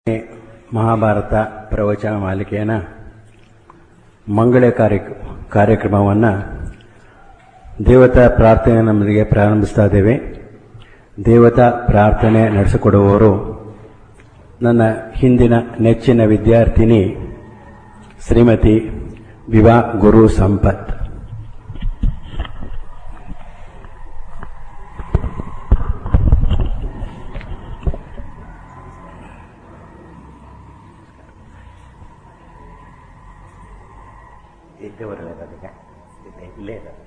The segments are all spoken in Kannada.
ಮಹಾಭಾರತ ಪ್ರವಚನ ಮಾಲಿಕೆಯನ ಮಂಗಳ ಕಾರ್ಯ ಕಾರ್ಯಕ್ರಮವನ್ನು ದೇವತಾ ಪ್ರಾರ್ಥನೆಯೊಂದಿಗೆ ಪ್ರಾರಂಭಿಸ್ತಾ ಇದ್ದೇವೆ ದೇವತಾ ಪ್ರಾರ್ಥನೆ ನಡೆಸಿಕೊಡುವವರು ನನ್ನ ಹಿಂದಿನ ನೆಚ್ಚಿನ ವಿದ್ಯಾರ್ಥಿನಿ ಶ್ರೀಮತಿ ವಿವಾ ಗುರು ಸಂಪತ್ ಇದ್ದೇ ಬರಲ್ಲ ಅದಕ್ಕೆ ಇಲ್ಲೇ ಇಲ್ಲೇ ಇದ್ದಾರೆ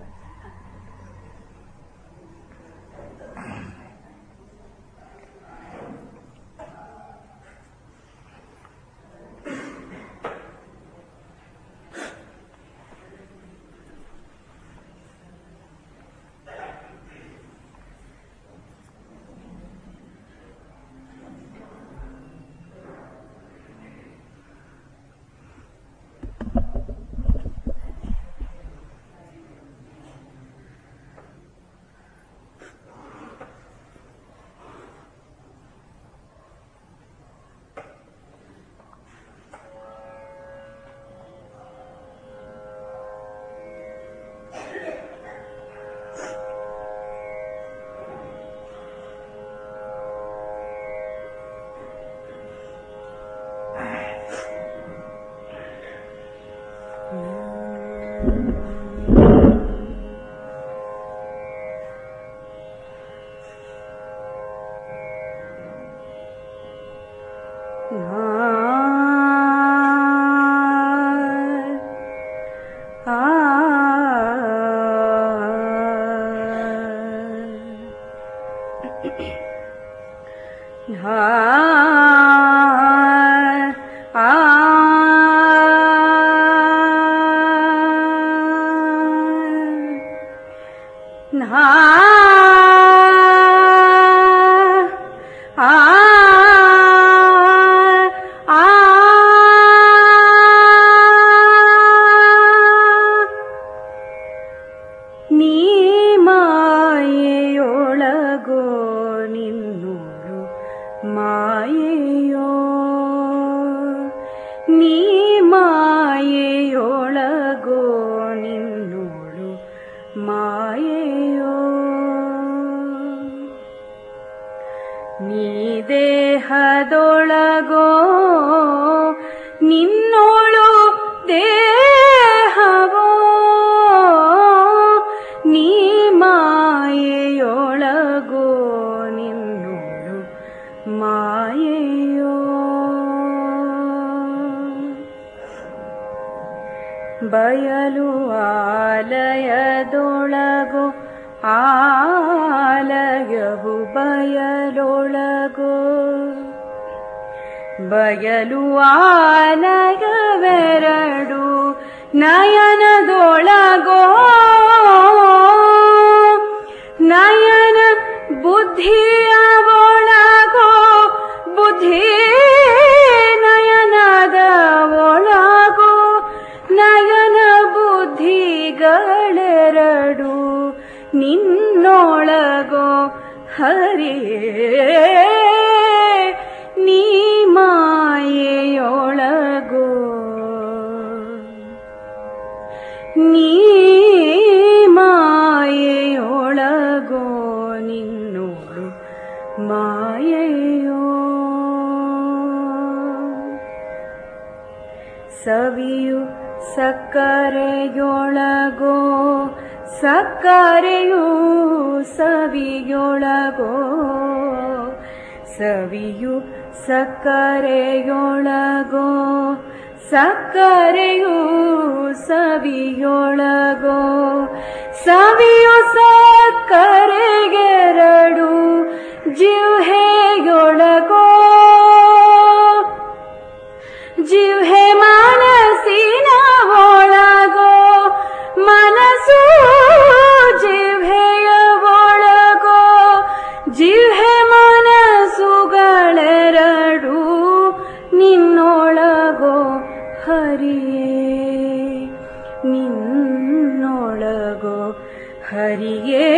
ನೀ ಮಾಯೆಯೊಳಗೋ ನಿನ್ನೋಳು ಮಾಯೆಯೋ ನೀ ಮಾಯೆಯೊಳಗೋ ನಿನ್ನೋಳು ಮಾಯೆಯೋ ನೀ ದೇಹದೊಳಗೋ ನಿನ್ನೋಳು ದೇಹವೋ ನೀ ಮಾಯೆಯೊಳಗೋ ನಿನ್ನೋಳು ಮಾಯೆಯೋ ಬಯಲು ಆಲಯದೊಳಗೋ ಆಲಯವು ಬಯಲೊಳಗೋ ಬಯಲು ಆಲಯವೆರಡು ನಯನದೊಳಗೋ ನಯನ ಬುದ್ಧಿಯ ಒಳಗೋ ಬುದ್ಧಿ ನಯನದ ಒಳಗೋ ನಯನ ಬುದ್ಧಿಗಳೆರಡು ನಿನ್ನೊಳಗೋ ಹರಿಯೇ ನೀ ಮಾಯೆಯೊಳಗೋ ನೀ ಮಾಯೆಯೊಳಗೋ ನಿನ್ನೋಳು ಮಾಯೆಯೋ ಸವಿಯು ಸಕ್ಕರೆಯೊಳಗೋ ಸಕ್ಕರೆಯು ಸವಿಯೊಳಗೋ ಸವಿಯು ಸಕ್ಕರೆಯೊಳಗೋ ಸಕ್ಕರೆಯು ಸವಿಯೊಳಗೋ ಸವಿಯು ಸಕ್ಕರೆಗೆರಡು ಜಿಹ್ವೆಯೊಳಗೋ ಜಿಹ್ವೆ ಮನಸ್ಸಿನ ಒಳಗೋ ಮನಸ್ಸು ಜಿಹ್ವೆಯ ಒಳಗೋ ಜಿಹ್ವೆ ಮನಸ್ಸುಗಳೆರಡು ನಿನ್ನೊಳಗೋ ಹರಿಯೇ ನಿನ್ನೊಳಗೋ ಹರಿಯೇ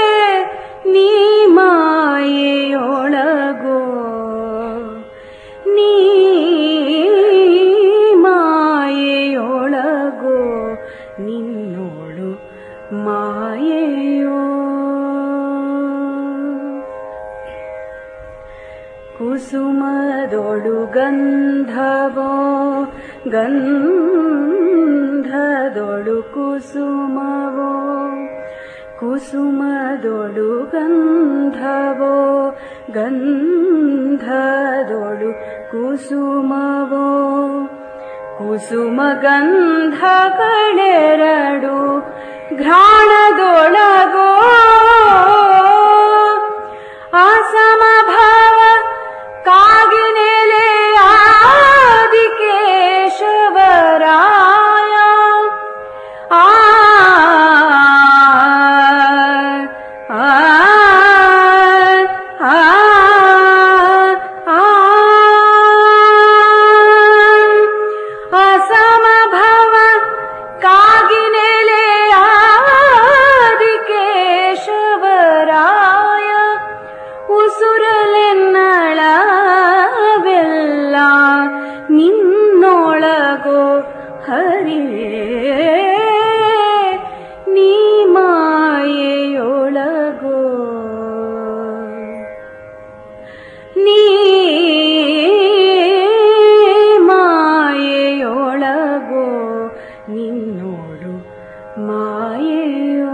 ನೀ ಮಾಯೆಯೊಳಗೋ ಕುಸುಮದೊಳು ಗಂಧವೋ ಗಂಧದೊಳು ಕುಸುಮವೋ ಕುಸುಮದೊಳು ಗಂಧವೋ ಗಂಧದೊಳು ಕುಸುಮವೋ ಕುಸುಮ ಗಂಧಗಳೆರಡು ಘ್ರಾಣದೊಳಗೋ ಅಸಮಭಾವ ಕಾಗಿನೆಲೆ ಆದಿಕೇಶವರಾಯ ಆ ಆ ಆ ಅಸಮಭವ ಕಾಗಿನೆಲೆ ಆದಿಕೇಶವರಾಯ ಉಸುರಲೆನ್ನಳವೆಲ್ಲ ನಿನ್ನೊಳಗೋ ಹರಿಯೇ ನೀ ಮಾಯೆಯೊಳಗೋ ನೀ ಮಾಯೆಯೊಳಗೋ ನಿನ್ನೋಡು ಮಾಯೆಯೋ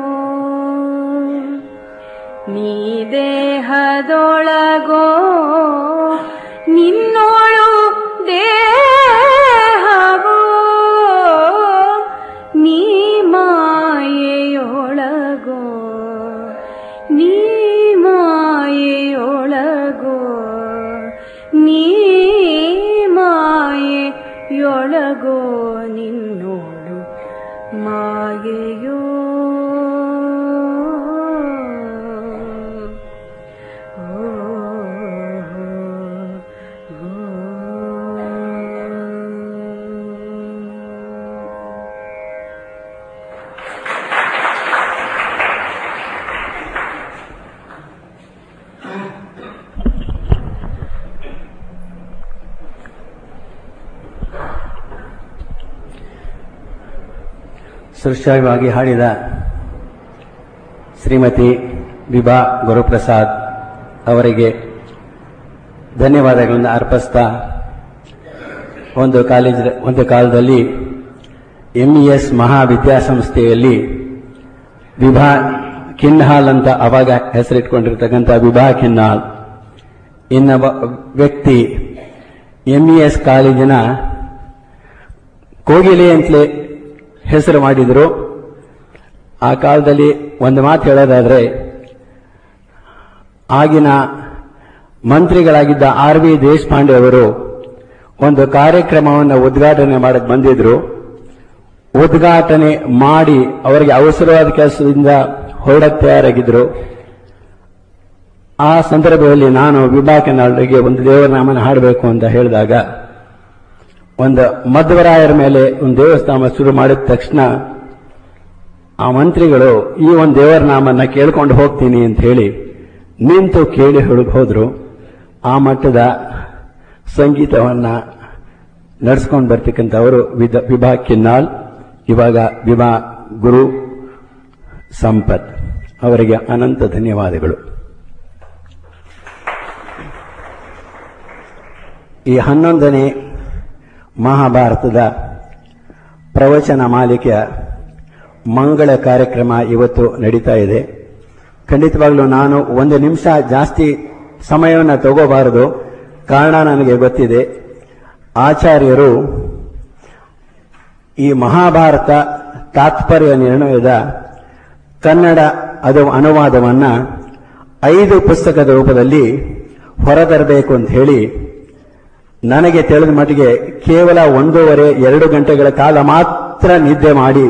ನೀ ದೇಹದೊಳಗೋ ನಿನ್ನೋಳು ದೇಹವೋ ನೀ ಮಾಯೆಯೊಳಗೋ ನೀ ಮಾಯೆಯೊಳಗೋ ನೀ ಮಾಯೆಯೊಳಗೋ ನಿನ್ನೋಳು ಮಾಯೆಯೋ ಸೃಷ್ಟಿಯಾಗಿ ಹಾಡಿದ ಶ್ರೀಮತಿ ವಿಭಾ ಗುರುಪ್ರಸಾದ್ ಅವರಿಗೆ ಧನ್ಯವಾದಗಳನ್ನು ಅರ್ಪಿಸ್ತಾ ಒಂದು ಕಾಲೇಜ್ ಒಂದು ಕಾಲದಲ್ಲಿ ಎಂಇಎಸ್ ಮಹಾವಿದ್ಯಾಸಂಸ್ಥೆಯಲ್ಲಿ ವಿಭಾ ಕಿನ್ಹಾಲ್ ಅಂತ ಅವಾಗ ಹೆಸರಿಟ್ಕೊಂಡಿರ್ತಕ್ಕಂಥ ವಿಭಾ ಕಿನ್ನಾಲ್ ಇನ್ನೊಬ್ಬ ವ್ಯಕ್ತಿ ಎಂಇಎಸ್ ಕಾಲೇಜಿನ ಕೋಗಿಲೆ ಅಂತಲೇ ಹೆಸರು ಮಾಡಿದರು ಆ ಕಾಲದಲ್ಲಿ ಒಂದು ಮಾತು ಹೇಳೋದಾದ್ರೆ ಆಗಿನ ಮಂತ್ರಿಗಳಾಗಿದ್ದ ಆರ್ ವಿ ದೇಶಪಾಂಡೆ ಅವರು ಒಂದು ಕಾರ್ಯಕ್ರಮವನ್ನು ಉದ್ಘಾಟನೆ ಮಾಡಕ್ಕೆ ಬಂದಿದ್ರು ಉದ್ಘಾಟನೆ ಮಾಡಿ ಅವರಿಗೆ ಅವಸರವಾದ ಕೆಲಸದಿಂದ ಹೊರಡಕ್ಕೆ ತಯಾರಾಗಿದ್ರು ಆ ಸಂದರ್ಭದಲ್ಲಿ ನಾನು ವಿಭಾಕನಾಳರಿಗೆ ಒಂದು ದೇವರ ನಾಮನ ಹಾಡಬೇಕು ಅಂತ ಹೇಳಿದಾಗ ಒಂದು ಮಧ್ವರಾಯರ ಮೇಲೆ ಒಂದು ದೇವಸ್ಥಾನ ಶುರು ಮಾಡಿದ ತಕ್ಷಣ ಆ ಮಂತ್ರಿಗಳು ಈ ಒಂದು ದೇವರ ನಾಮನ್ನ ಕೇಳ್ಕೊಂಡು ಹೋಗ್ತೀನಿ ಅಂತ ಹೇಳಿ ನಿಂತು ಕೇಳಿ ಹುಡುಗ ಹೋದ್ರು ಆ ಮಟ್ಟದ ಸಂಗೀತವನ್ನ ನಡೆಸ್ಕೊಂಡು ಬರ್ತಕ್ಕಂಥವರು ವಿಧ ವಿಭಾ ಕಿನ್ನಾಳ್ ಇವಾಗ ವಿಭಾ ಗುರು ಸಂಪತ್ ಅವರಿಗೆ ಅನಂತ ಧನ್ಯವಾದಗಳು ಈ ಹನ್ನೊಂದನೇ ಮಹಾಭಾರತದ ಪ್ರವಚನ ಮಾಲಿಕೆಯ ಮಂಗಳ ಕಾರ್ಯಕ್ರಮ ಇವತ್ತು ನಡೀತಾ ಇದೆ ಖಂಡಿತವಾಗ್ಲೂ ನಾನು ಒಂದು ನಿಮಿಷ ಜಾಸ್ತಿ ಸಮಯವನ್ನು ತಗೋಬಾರದು ಕಾರಣ ನನಗೆ ಗೊತ್ತಿದೆ ಆಚಾರ್ಯರು ಈ ಮಹಾಭಾರತ ತಾತ್ಪರ್ಯ ನಿರ್ಣಯದ ಕನ್ನಡ ಅದು ಅನುವಾದವನ್ನ ಐದು ಪುಸ್ತಕದ ರೂಪದಲ್ಲಿ ಹೊರತರಬೇಕು ಅಂತ ಹೇಳಿ ನನಗೆ ತಿಳಿದ ಮಟ್ಟಿಗೆ ಕೇವಲ ಒಂದೂವರೆ ಎರಡು ಗಂಟೆಗಳ ಕಾಲ ಮಾತ್ರ ನಿದ್ದೆ ಮಾಡಿ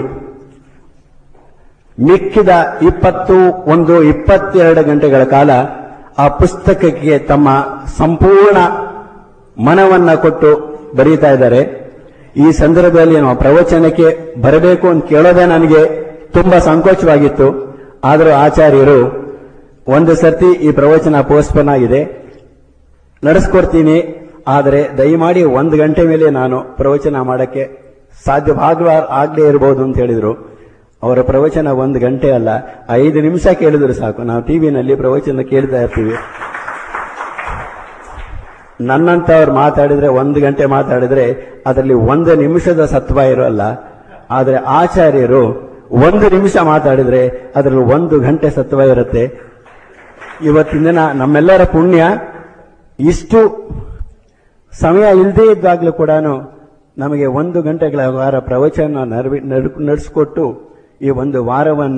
ಮಿಕ್ಕಿದ ಇಪ್ಪತ್ತು ಒಂದು ಇಪ್ಪತ್ತೆರಡು ಗಂಟೆಗಳ ಕಾಲ ಆ ಪುಸ್ತಕಕ್ಕೆ ತಮ್ಮ ಸಂಪೂರ್ಣ ಮನವನ್ನ ಕೊಟ್ಟು ಬರೀತಾ ಇದ್ದಾರೆ ಈ ಸಂದರ್ಭದಲ್ಲಿ ನಾವು ಪ್ರವಚನಕ್ಕೆ ಬರಬೇಕು ಅಂತ ಕೇಳೋದೇ ನನಗೆ ತುಂಬಾ ಸಂಕೋಚವಾಗಿತ್ತು ಆದರೂ ಆಚಾರ್ಯರು ಒಂದು ಸರ್ತಿ ಈ ಪ್ರವಚನ ಪೋಸ್ಟ್ಪೋನ್ ಆಗಿದೆ ನಡೆಸ್ಕೊಡ್ತೀನಿ ಆದರೆ ದಯಮಾಡಿ ಒಂದು ಗಂಟೆ ಮೇಲೆ ನಾನು ಪ್ರವಚನ ಮಾಡಕ್ಕೆ ಸಾಧ್ಯವಾಗಲ ಆಗಲೇ ಇರಬಹುದು ಅಂತ ಹೇಳಿದ್ರು ಅವರ ಪ್ರವಚನ ಒಂದು ಗಂಟೆ ಅಲ್ಲ ಐದು ನಿಮಿಷ ಕೇಳಿದ್ರು ಸಾಕು ನಾವು ಟಿವಿನಲ್ಲಿ ಪ್ರವಚನ ಕೇಳ್ತಾ ಇರ್ತೀವಿ ನನ್ನಂತವ್ರು ಮಾತಾಡಿದ್ರೆ ಒಂದು ಗಂಟೆ ಮಾತಾಡಿದ್ರೆ ಅದರಲ್ಲಿ ಒಂದು ನಿಮಿಷದ ಸತ್ವ ಇರೋಲ್ಲ ಆದರೆ ಆಚಾರ್ಯರು ಒಂದು ನಿಮಿಷ ಮಾತಾಡಿದ್ರೆ ಅದರಲ್ಲಿ ಒಂದು ಗಂಟೆ ಸತ್ವ ಇರುತ್ತೆ ಇವತ್ತಿನ ದಿನ ನಮ್ಮೆಲ್ಲರ ಪುಣ್ಯ ಇಷ್ಟು ಸಮಯ ಇಲ್ಲದೇ ಇದ್ದಾಗಲೂ ಕೂಡ ನಮಗೆ ಒಂದು ಗಂಟೆಗಳ ವಾರ ಪ್ರವಚನ ನರ್ವಿ ನಡೆಸಿಕೊಟ್ಟು ಈ ಒಂದು ವಾರವನ್ನ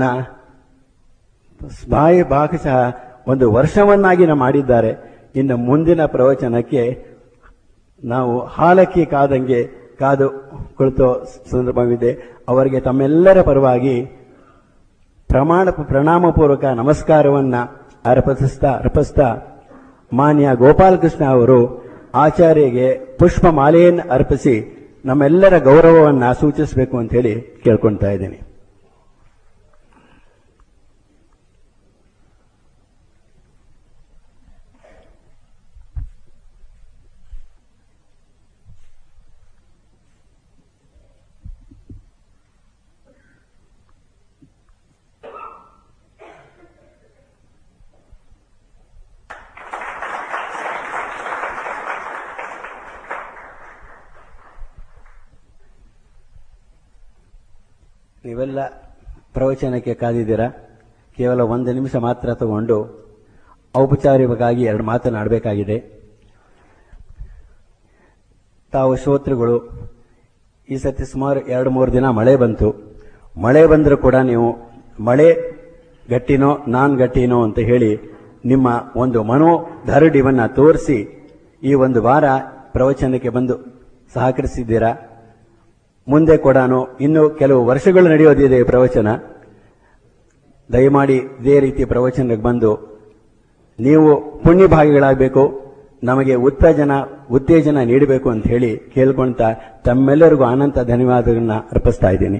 ಬಾಯಿ ಭಾಗಶಃ ಒಂದು ವರ್ಷವನ್ನಾಗಿ ನಾವು ಮಾಡಿದ್ದಾರೆ ಇನ್ನು ಮುಂದಿನ ಪ್ರವಚನಕ್ಕೆ ನಾವು ಹಾಲಕ್ಕಿ ಕಾದಂಗೆ ಕಾದು ಕುಳಿತೋ ಸಂದರ್ಭವಿದೆ ಅವರಿಗೆ ತಮ್ಮೆಲ್ಲರ ಪರವಾಗಿ ಪ್ರಮಾಣ ಪ್ರಣಾಮಪೂರ್ವಕ ನಮಸ್ಕಾರವನ್ನ ಅರ್ಪಿಸ್ತಾ ಅರ್ಪಿಸ್ತಾ ಮಾನ್ಯ ಗೋಪಾಲಕೃಷ್ಣ ಅವರು ಆಚಾರ್ಯಗೆ ಪುಷ್ಪ ಮಾಲೆಯನ್ನು ಅರ್ಪಿಸಿ ನಮ್ಮೆಲ್ಲರ ಗೌರವವನ್ನ ಸೂಚಿಸಬೇಕು ಅಂತ ಹೇಳಿ ಕೇಳ್ಕೊಳ್ತಾ ಇದ್ದೀನಿ ನೀವೆಲ್ಲ ಪ್ರವಚನಕ್ಕೆ ಕಾದಿದ್ದೀರಾ ಕೇವಲ ಒಂದು ನಿಮಿಷ ಮಾತ್ರ ತಗೊಂಡು ಔಪಚಾರಿಕವಾಗಿ ಎರಡು ಮಾತನಾಡಬೇಕಾಗಿದೆ ತಾವು ಶ್ರೋತೃಗಳು ಈ ಸತಿ ಸುಮಾರು ಎರಡು ಮೂರು ದಿನ ಮಳೆ ಬಂತು ಮಳೆ ಬಂದರೂ ಕೂಡ ನೀವು ಮಳೆ ಗಟ್ಟಿನೋ ನಾನ್ ಗಟ್ಟಿನೋ ಅಂತ ಹೇಳಿ ನಿಮ್ಮ ಒಂದು ಮನೋಧರಡಿವನ್ನ ತೋರಿಸಿ ಈ ಒಂದು ವಾರ ಪ್ರವಚನಕ್ಕೆ ಬಂದು ಸಹಕರಿಸಿದ್ದೀರಾ ಮುಂದೆ ಕೂಡ ಇನ್ನು ಕೆಲವು ವರ್ಷಗಳು ನಡೆಯೋದಿದೆ ಈ ಪ್ರವಚನ ದಯಮಾಡಿ ಇದೇ ರೀತಿ ಪ್ರವಚನಕ್ಕೆ ಬಂದು ನೀವು ಪುಣ್ಯಭಾಗಿಗಳಾಗಬೇಕು ನಮಗೆ ಉತ್ತೇಜನ ಉತ್ತೇಜನ ನೀಡಬೇಕು ಅಂತ ಹೇಳಿ ಕೇಳ್ಕೊಂತ ತಮ್ಮೆಲ್ಲರಿಗೂ ಅನಂತ ಧನ್ಯವಾದಗಳನ್ನ ಅರ್ಪಿಸ್ತಾ ಇದ್ದೀನಿ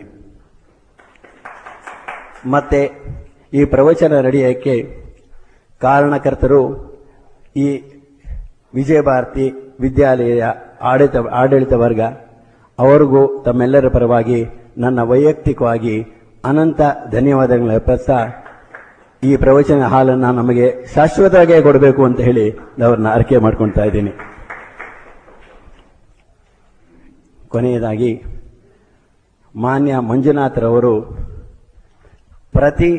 ಮತ್ತೆ ಈ ಪ್ರವಚನ ನಡೆಯಕ್ಕೆ ಕಾರಣಕರ್ತರು ಈ ವಿಜಯ ಭಾರತಿ ವಿದ್ಯಾಲಯ ಆಡಳಿತ ಆಡಳಿತ ವರ್ಗ ಅವರಿಗೂ ತಮ್ಮೆಲ್ಲರ ಪರವಾಗಿ ನನ್ನ ವೈಯಕ್ತಿಕವಾಗಿ ಅನಂತ ಧನ್ಯವಾದಗಳನ್ನು ಅರ್ಪಿಸ್ತಾ ಈ ಪ್ರವಚನ ಹಾಲನ್ನು ನಮಗೆ ಶಾಶ್ವತವಾಗಿ ಕೊಡಬೇಕು ಅಂತ ಹೇಳಿ ಅವ್ರನ್ನ ಅರಿಕೆ ಮಾಡ್ಕೊಳ್ತಾ ಇದ್ದೀನಿ ಕೊನೆಯದಾಗಿ ಮಾನ್ಯ ಮಂಜುನಾಥರವರು ಪ್ರತಿ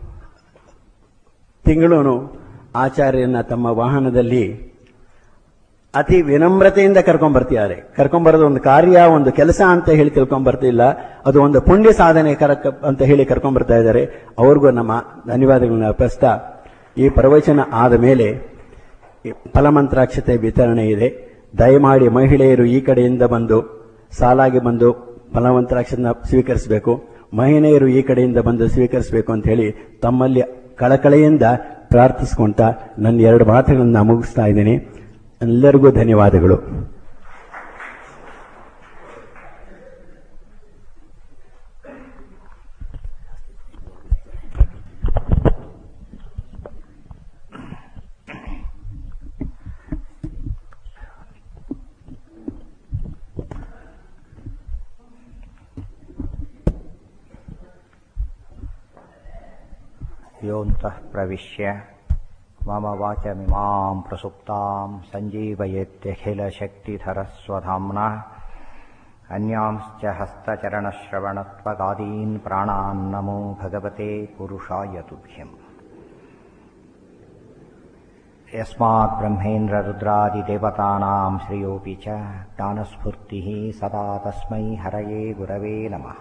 ತಿಂಗಳೂ ಆಚಾರ್ಯನ ತಮ್ಮ ವಾಹನದಲ್ಲಿ ಅತಿ ವಿನಮ್ರತೆಯಿಂದ ಕರ್ಕೊಂಡ್ಬರ್ತಿದ್ದಾರೆ ಕರ್ಕೊಂಡ್ಬರೋದು ಒಂದು ಕಾರ್ಯ ಒಂದು ಕೆಲಸ ಅಂತ ಹೇಳಿ ತಿಳ್ಕೊಂಡ್ಬರ್ತಿಲ್ಲ ಅದು ಒಂದು ಪುಣ್ಯ ಸಾಧನೆ ಕರಕ ಅಂತ ಹೇಳಿ ಕರ್ಕೊಂಡ್ಬರ್ತಾ ಇದ್ದಾರೆ ಅವ್ರಿಗೂ ನಮ್ಮ ಧನ್ಯವಾದಗಳನ್ನ ಅರ್ಪಿಸ್ತಾ ಈ ಪ್ರವಚನ ಆದ ಮೇಲೆ ಈ ಫಲಮಂತ್ರಾಕ್ಷತೆ ವಿತರಣೆ ಇದೆ ದಯಮಾಡಿ ಮಹಿಳೆಯರು ಈ ಕಡೆಯಿಂದ ಬಂದು ಸಾಲಾಗಿ ಬಂದು ಫಲಮಂತ್ರಾಕ್ಷನ ಸ್ವೀಕರಿಸಬೇಕು ಮಹಿಳೆಯರು ಈ ಕಡೆಯಿಂದ ಬಂದು ಸ್ವೀಕರಿಸಬೇಕು ಅಂತ ಹೇಳಿ ತಮ್ಮಲ್ಲಿ ಕಳಕಳೆಯಿಂದ ಪ್ರಾರ್ಥಿಸ್ಕೊಂತ ನನ್ನ ಎರಡು ಮಾತುಗಳನ್ನ ಮುಗಿಸ್ತಾ ಇದ್ದೀನಿ ಎಲ್ಲರಿಗೂ ಧನ್ಯವಾದಗಳು योऽन्तः प्रविश्य मम वाचमिमां प्रसुप्तां सञ्जीवयेत्यखिलशक्तिधरस्वधाम्ना अन्यांश्च हस्तचरणश्रवणत्वगादीन् प्राणान् नमो भगवते पुरुषाय तुभ्यम् यस्मात् ब्रह्मेन्द्ररुद्रादिदेवतानां श्रियोऽपि च ज्ञानस्फूर्तिः सदा तस्मै हरये गुरवे नमः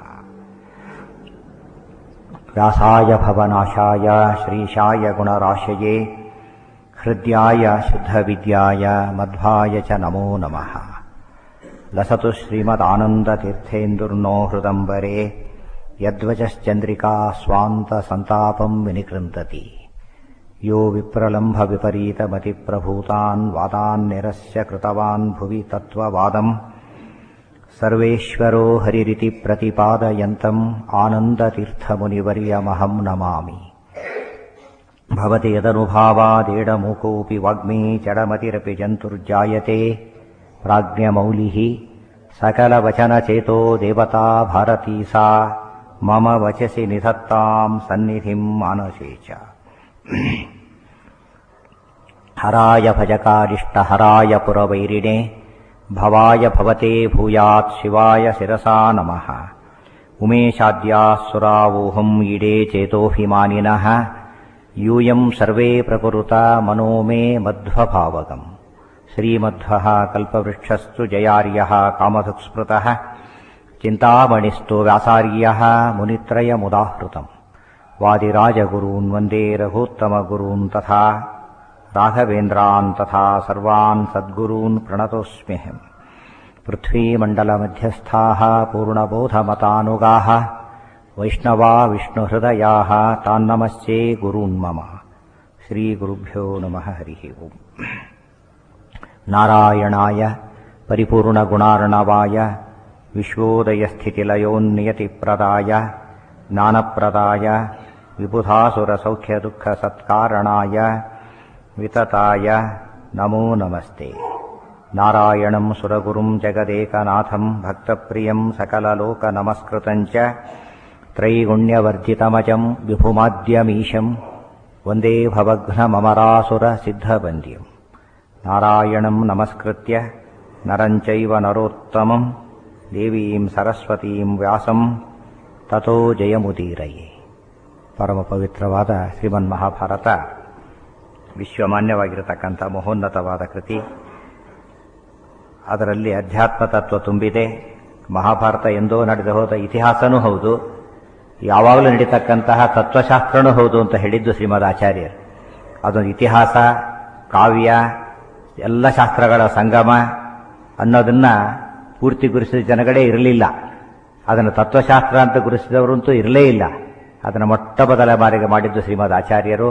व्यासाय भवनाशाय श्रीशाय गुणराशये हृद्याय शुद्धविद्याय मध्वाय च नमो नमः लसतु श्रीमदानन्दतीर्थेन्दुर्नो हृदम्बरे यद्वचश्चन्द्रिका स्वान्तसन्तापम् विनिकृन्तति यो विप्रलम्भविपरीतमतिप्रभूतान् वादान् निरस्य कृतवान् भुवि तत्त्ववादम् सर्वेश्वरो हरिरिति प्रतिपादयन्तम् आनन्दतीर्थमुनिवर्यमहम् नमामि भवति यदनुभावादेडमुकोऽपि वाग्मी जडमतिरपि जन्तुर्जायते प्राज्ञमौलिः सकलवचनचेतो देवता भारती सा मम वचसि निधत्ताम् सन्निधिम् मानसे च ಹರಾಯ ಭಜಕಾರಿಷ್ಟಹರಾಯ ಪುರವೈರಿಣೆ ಭವಾಯ ಭವತೆ ಭೂಯಾತ್ ಶಿವಾಯ ಶಿರಸಾ ನಮಃ ಉಮೇಶಾದ್ಯಾಸುರಾವೋಹಂ ಈಡೇ ಚೇತೋಭಿಮಾನಿನಃ ಯೂಯಂ ಸರ್ವೇ ಪ್ರಕುರುತ ಮನೋ ಮೇ ಮಧ್ವಭಾವಗಂ ಶ್ರೀಮಧ್ವಃ ಕಲ್ಪವೃಕ್ಷಸ್ತು ಜಯಾರ್ಯಃ ಕಾಮಧುಕ್ಸ್ಮೃತಃ ಚಿಂತಾಮಣಿಸ್ತು ವ್ಯಾಸಾರ್ಯಃ ಮುನಿತ್ರಯಮುದಾಹೃತम् ವಾದಿರಾಜಗುरून् ವಂದೇ ರಘೂತ್ತಮಗುरून् ತಥಾ ರಾಘವೇन्द्ರಾन् ತಥಾ ಸರ್ವಾन् ಸದ್ಗುरून् ಪ್ರಣತೋऽಸ್ಮ್ಯಹम् पृथ्वीमण्डलमध्यस्थाः पूर्णबोधमतानुगाः वैष्णवा विष्णुहृदयाः तान्नमस्ये गुरून् मम श्रीगुरुभ्यो नमः हरिः ओम् नारायणाय परिपूर्णगुणार्णवाय विश्वोदयस्थितिलयोन्नियतिप्रदाय ज्ञानप्रदाय विबुधासुरसौख्यदुःखसत्कारणाय वितताय नमो नमस्ते नारायणं सुरगुरुं जगदेकनाथं भक्तप्रियं सकललोकनमस्कृतं च त्रैगुण्यवर्जितमजं विभुमाद्यमीशं वन्दे भवघ्नममरासुरसिद्धवन्द्यम् नारायणं नमस्कृत्य नरं चैव नरोत्तमं देवीं सरस्वतीं ವ್ಯಾಸಂ ತಥೋ ಜಯಮುದೀರಯೇ ಪರಮ ಪವಿತ್ರವಾದ ಶ್ರೀಮನ್ಮಹಾಭಾರತ ವಿಶ್ವಮಾನ್ಯವಾಗಿರತಕ್ಕಂಥ ಮಹೋನ್ನತವಾದ ಕೃತಿ ಅದರಲ್ಲಿ ಅಧ್ಯಾತ್ಮ ತತ್ವ ತುಂಬಿದೆ ಮಹಾಭಾರತ ಎಂದೋ ನಡೆದು ಹೋದ ಇತಿಹಾಸನೂ ಹೌದು ಯಾವಾಗಲೂ ನಡೀತಕ್ಕಂತಹ ತತ್ವಶಾಸ್ತ್ರನೂ ಹೌದು ಅಂತ ಹೇಳಿದ್ದು ಶ್ರೀಮದ್ ಆಚಾರ್ಯರು ಅದೊಂದು ಇತಿಹಾಸ ಕಾವ್ಯ ಎಲ್ಲ ಶಾಸ್ತ್ರಗಳ ಸಂಗಮ ಅನ್ನೋದನ್ನ ಪೂರ್ತಿ ಗುರುಸಿದ ಜನಗಳೇ ಇರಲಿಲ್ಲ ಅದನ್ನು ತತ್ವಶಾಸ್ತ್ರ ಅಂತ ಗುರುಸಿದವರಂತೂ ಇರಲೇ ಇಲ್ಲ ಅದನ್ನು ಮೊಟ್ಟ ಮೊದಲ ಬಾರಿಗೆ ಮಾಡಿದ್ದು ಶ್ರೀಮದ್ ಆಚಾರ್ಯರು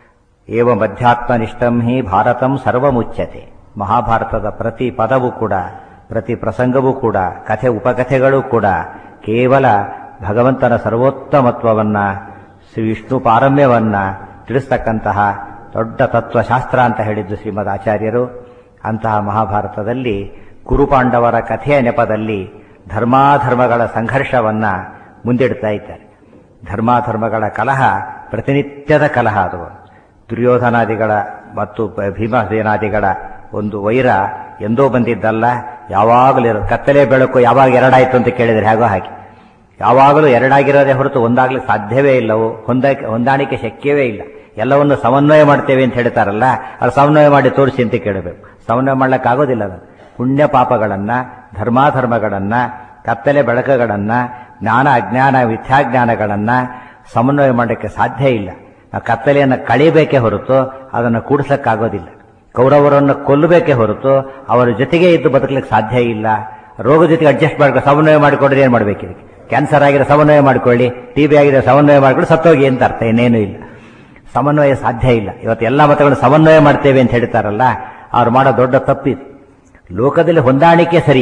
ಏವ ಮಧ್ಯಾತ್ಮನಿಷ್ಠಂ ಹಿ ಭಾರತಂ ಸರ್ವಮುಚ್ಯತೆ ಮಹಾಭಾರತದ ಪ್ರತಿ ಪದವೂ ಕೂಡ ಪ್ರತಿ ಪ್ರಸಂಗವೂ ಕೂಡ ಕಥೆ ಉಪಕಥೆಗಳೂ ಕೂಡ ಕೇವಲ ಭಗವಂತನ ಸರ್ವೋತ್ತಮತ್ವವನ್ನ ಶ್ರೀ ವಿಷ್ಣು ಪಾರಮ್ಯವನ್ನ ತಿಳಿಸ್ತಕ್ಕಂತಹ ದೊಡ್ಡ ತತ್ವಶಾಸ್ತ್ರ ಅಂತ ಹೇಳಿದ್ದು ಶ್ರೀಮದ್ ಆಚಾರ್ಯರು ಅಂತಹ ಮಹಾಭಾರತದಲ್ಲಿ ಕುರುಪಾಂಡವರ ಕಥೆಯ ನೆಪದಲ್ಲಿ ಧರ್ಮಾಧರ್ಮಗಳ ಸಂಘರ್ಷವನ್ನ ಮುಂದಿಡ್ತಾ ಇದ್ದಾರೆ ಧರ್ಮಾಧರ್ಮಗಳ ಕಲಹ ಪ್ರತಿನಿತ್ಯದ ಕಲಹ ಅದು ದುರ್ಯೋಧನಾದಿಗಳ ಮತ್ತು ಭೀಮಸೇನಾದಿಗಳ ಒಂದು ವೈರ ಎಂದೋ ಬಂದಿದ್ದಲ್ಲ ಯಾವಾಗಲೂ ಇರೋದು ಕತ್ತಲೆ ಬೆಳಕು ಯಾವಾಗ ಎರಡಾಯ್ತು ಅಂತ ಕೇಳಿದ್ರೆ ಹೇಗೋ ಹಾಗೆ ಯಾವಾಗಲೂ ಎರಡಾಗಿರೋದೇ ಹೊರತು ಒಂದಾಗ್ಲಿಕ್ಕೆ ಸಾಧ್ಯವೇ ಇಲ್ಲವು ಹೊಂದ ಹೊಂದಾಣಿಕೆ ಶಕ್ಯವೇ ಇಲ್ಲ ಎಲ್ಲವನ್ನು ಸಮನ್ವಯ ಮಾಡ್ತೇವೆ ಅಂತ ಹೇಳ್ತಾರಲ್ಲ ಅದು ಸಮನ್ವಯ ಮಾಡಿ ತೋರಿಸಿ ಅಂತ ಕೇಳಬೇಕು ಸಮನ್ವಯ ಮಾಡ್ಲಿಕ್ಕಾಗೋದಿಲ್ಲ ಅದು ಪುಣ್ಯ ಪಾಪಗಳನ್ನ ಧರ್ಮಾಧರ್ಮಗಳನ್ನ ಕತ್ತಲೆ ಬೆಳಕುಗಳನ್ನ ಜ್ಞಾನ ಅಜ್ಞಾನ ಮಿಥ್ಯಾಜ್ಞಾನಗಳನ್ನ ಸಮನ್ವಯ ಮಾಡಲಿಕ್ಕೆ ಸಾಧ್ಯ ಇಲ್ಲ ನಾವು ಕತ್ತಲೆಯನ್ನು ಕಳಿಬೇಕೇ ಹೊರತು ಅದನ್ನು ಕೂಡಿಸಕ್ಕಾಗೋದಿಲ್ಲ ಕೌರವರನ್ನು ಕೊಲ್ಲಬೇಕೇ ಹೊರತು ಅವರ ಜೊತೆಗೆ ಇದ್ದು ಬದುಕಲಿಕ್ಕೆ ಸಾಧ್ಯ ಇಲ್ಲ ರೋಗ ಜೊತೆಗೆ ಅಡ್ಜಸ್ಟ್ ಮಾಡ್ಕೊ ಸಮನ್ವಯ ಮಾಡಿಕೊಂಡ್ರೆ ಏನು ಮಾಡ್ಬೇಕು ಇದಕ್ಕೆ ಕ್ಯಾನ್ಸರ್ ಆಗಿರೋ ಸಮನ್ವಯ ಮಾಡ್ಕೊಳ್ಳಿ ಟಿ ಬಿ ಆಗಿರೋ ಸಮನ್ವಯ ಮಾಡ್ಕೊಂಡು ಸತ್ತೋಗಿ ಅಂತ ಅರ್ಥ ಇನ್ನೇನು ಇಲ್ಲ ಸಮನ್ವಯ ಸಾಧ್ಯ ಇಲ್ಲ ಇವತ್ತು ಎಲ್ಲ ಮತಗಳು ಸಮನ್ವಯ ಮಾಡ್ತೇವೆ ಅಂತ ಹೇಳ್ತಾರಲ್ಲ ಅವ್ರು ಮಾಡೋ ದೊಡ್ಡ ತಪ್ಪಿದು ಲೋಕದಲ್ಲಿ ಹೊಂದಾಣಿಕೆ ಸರಿ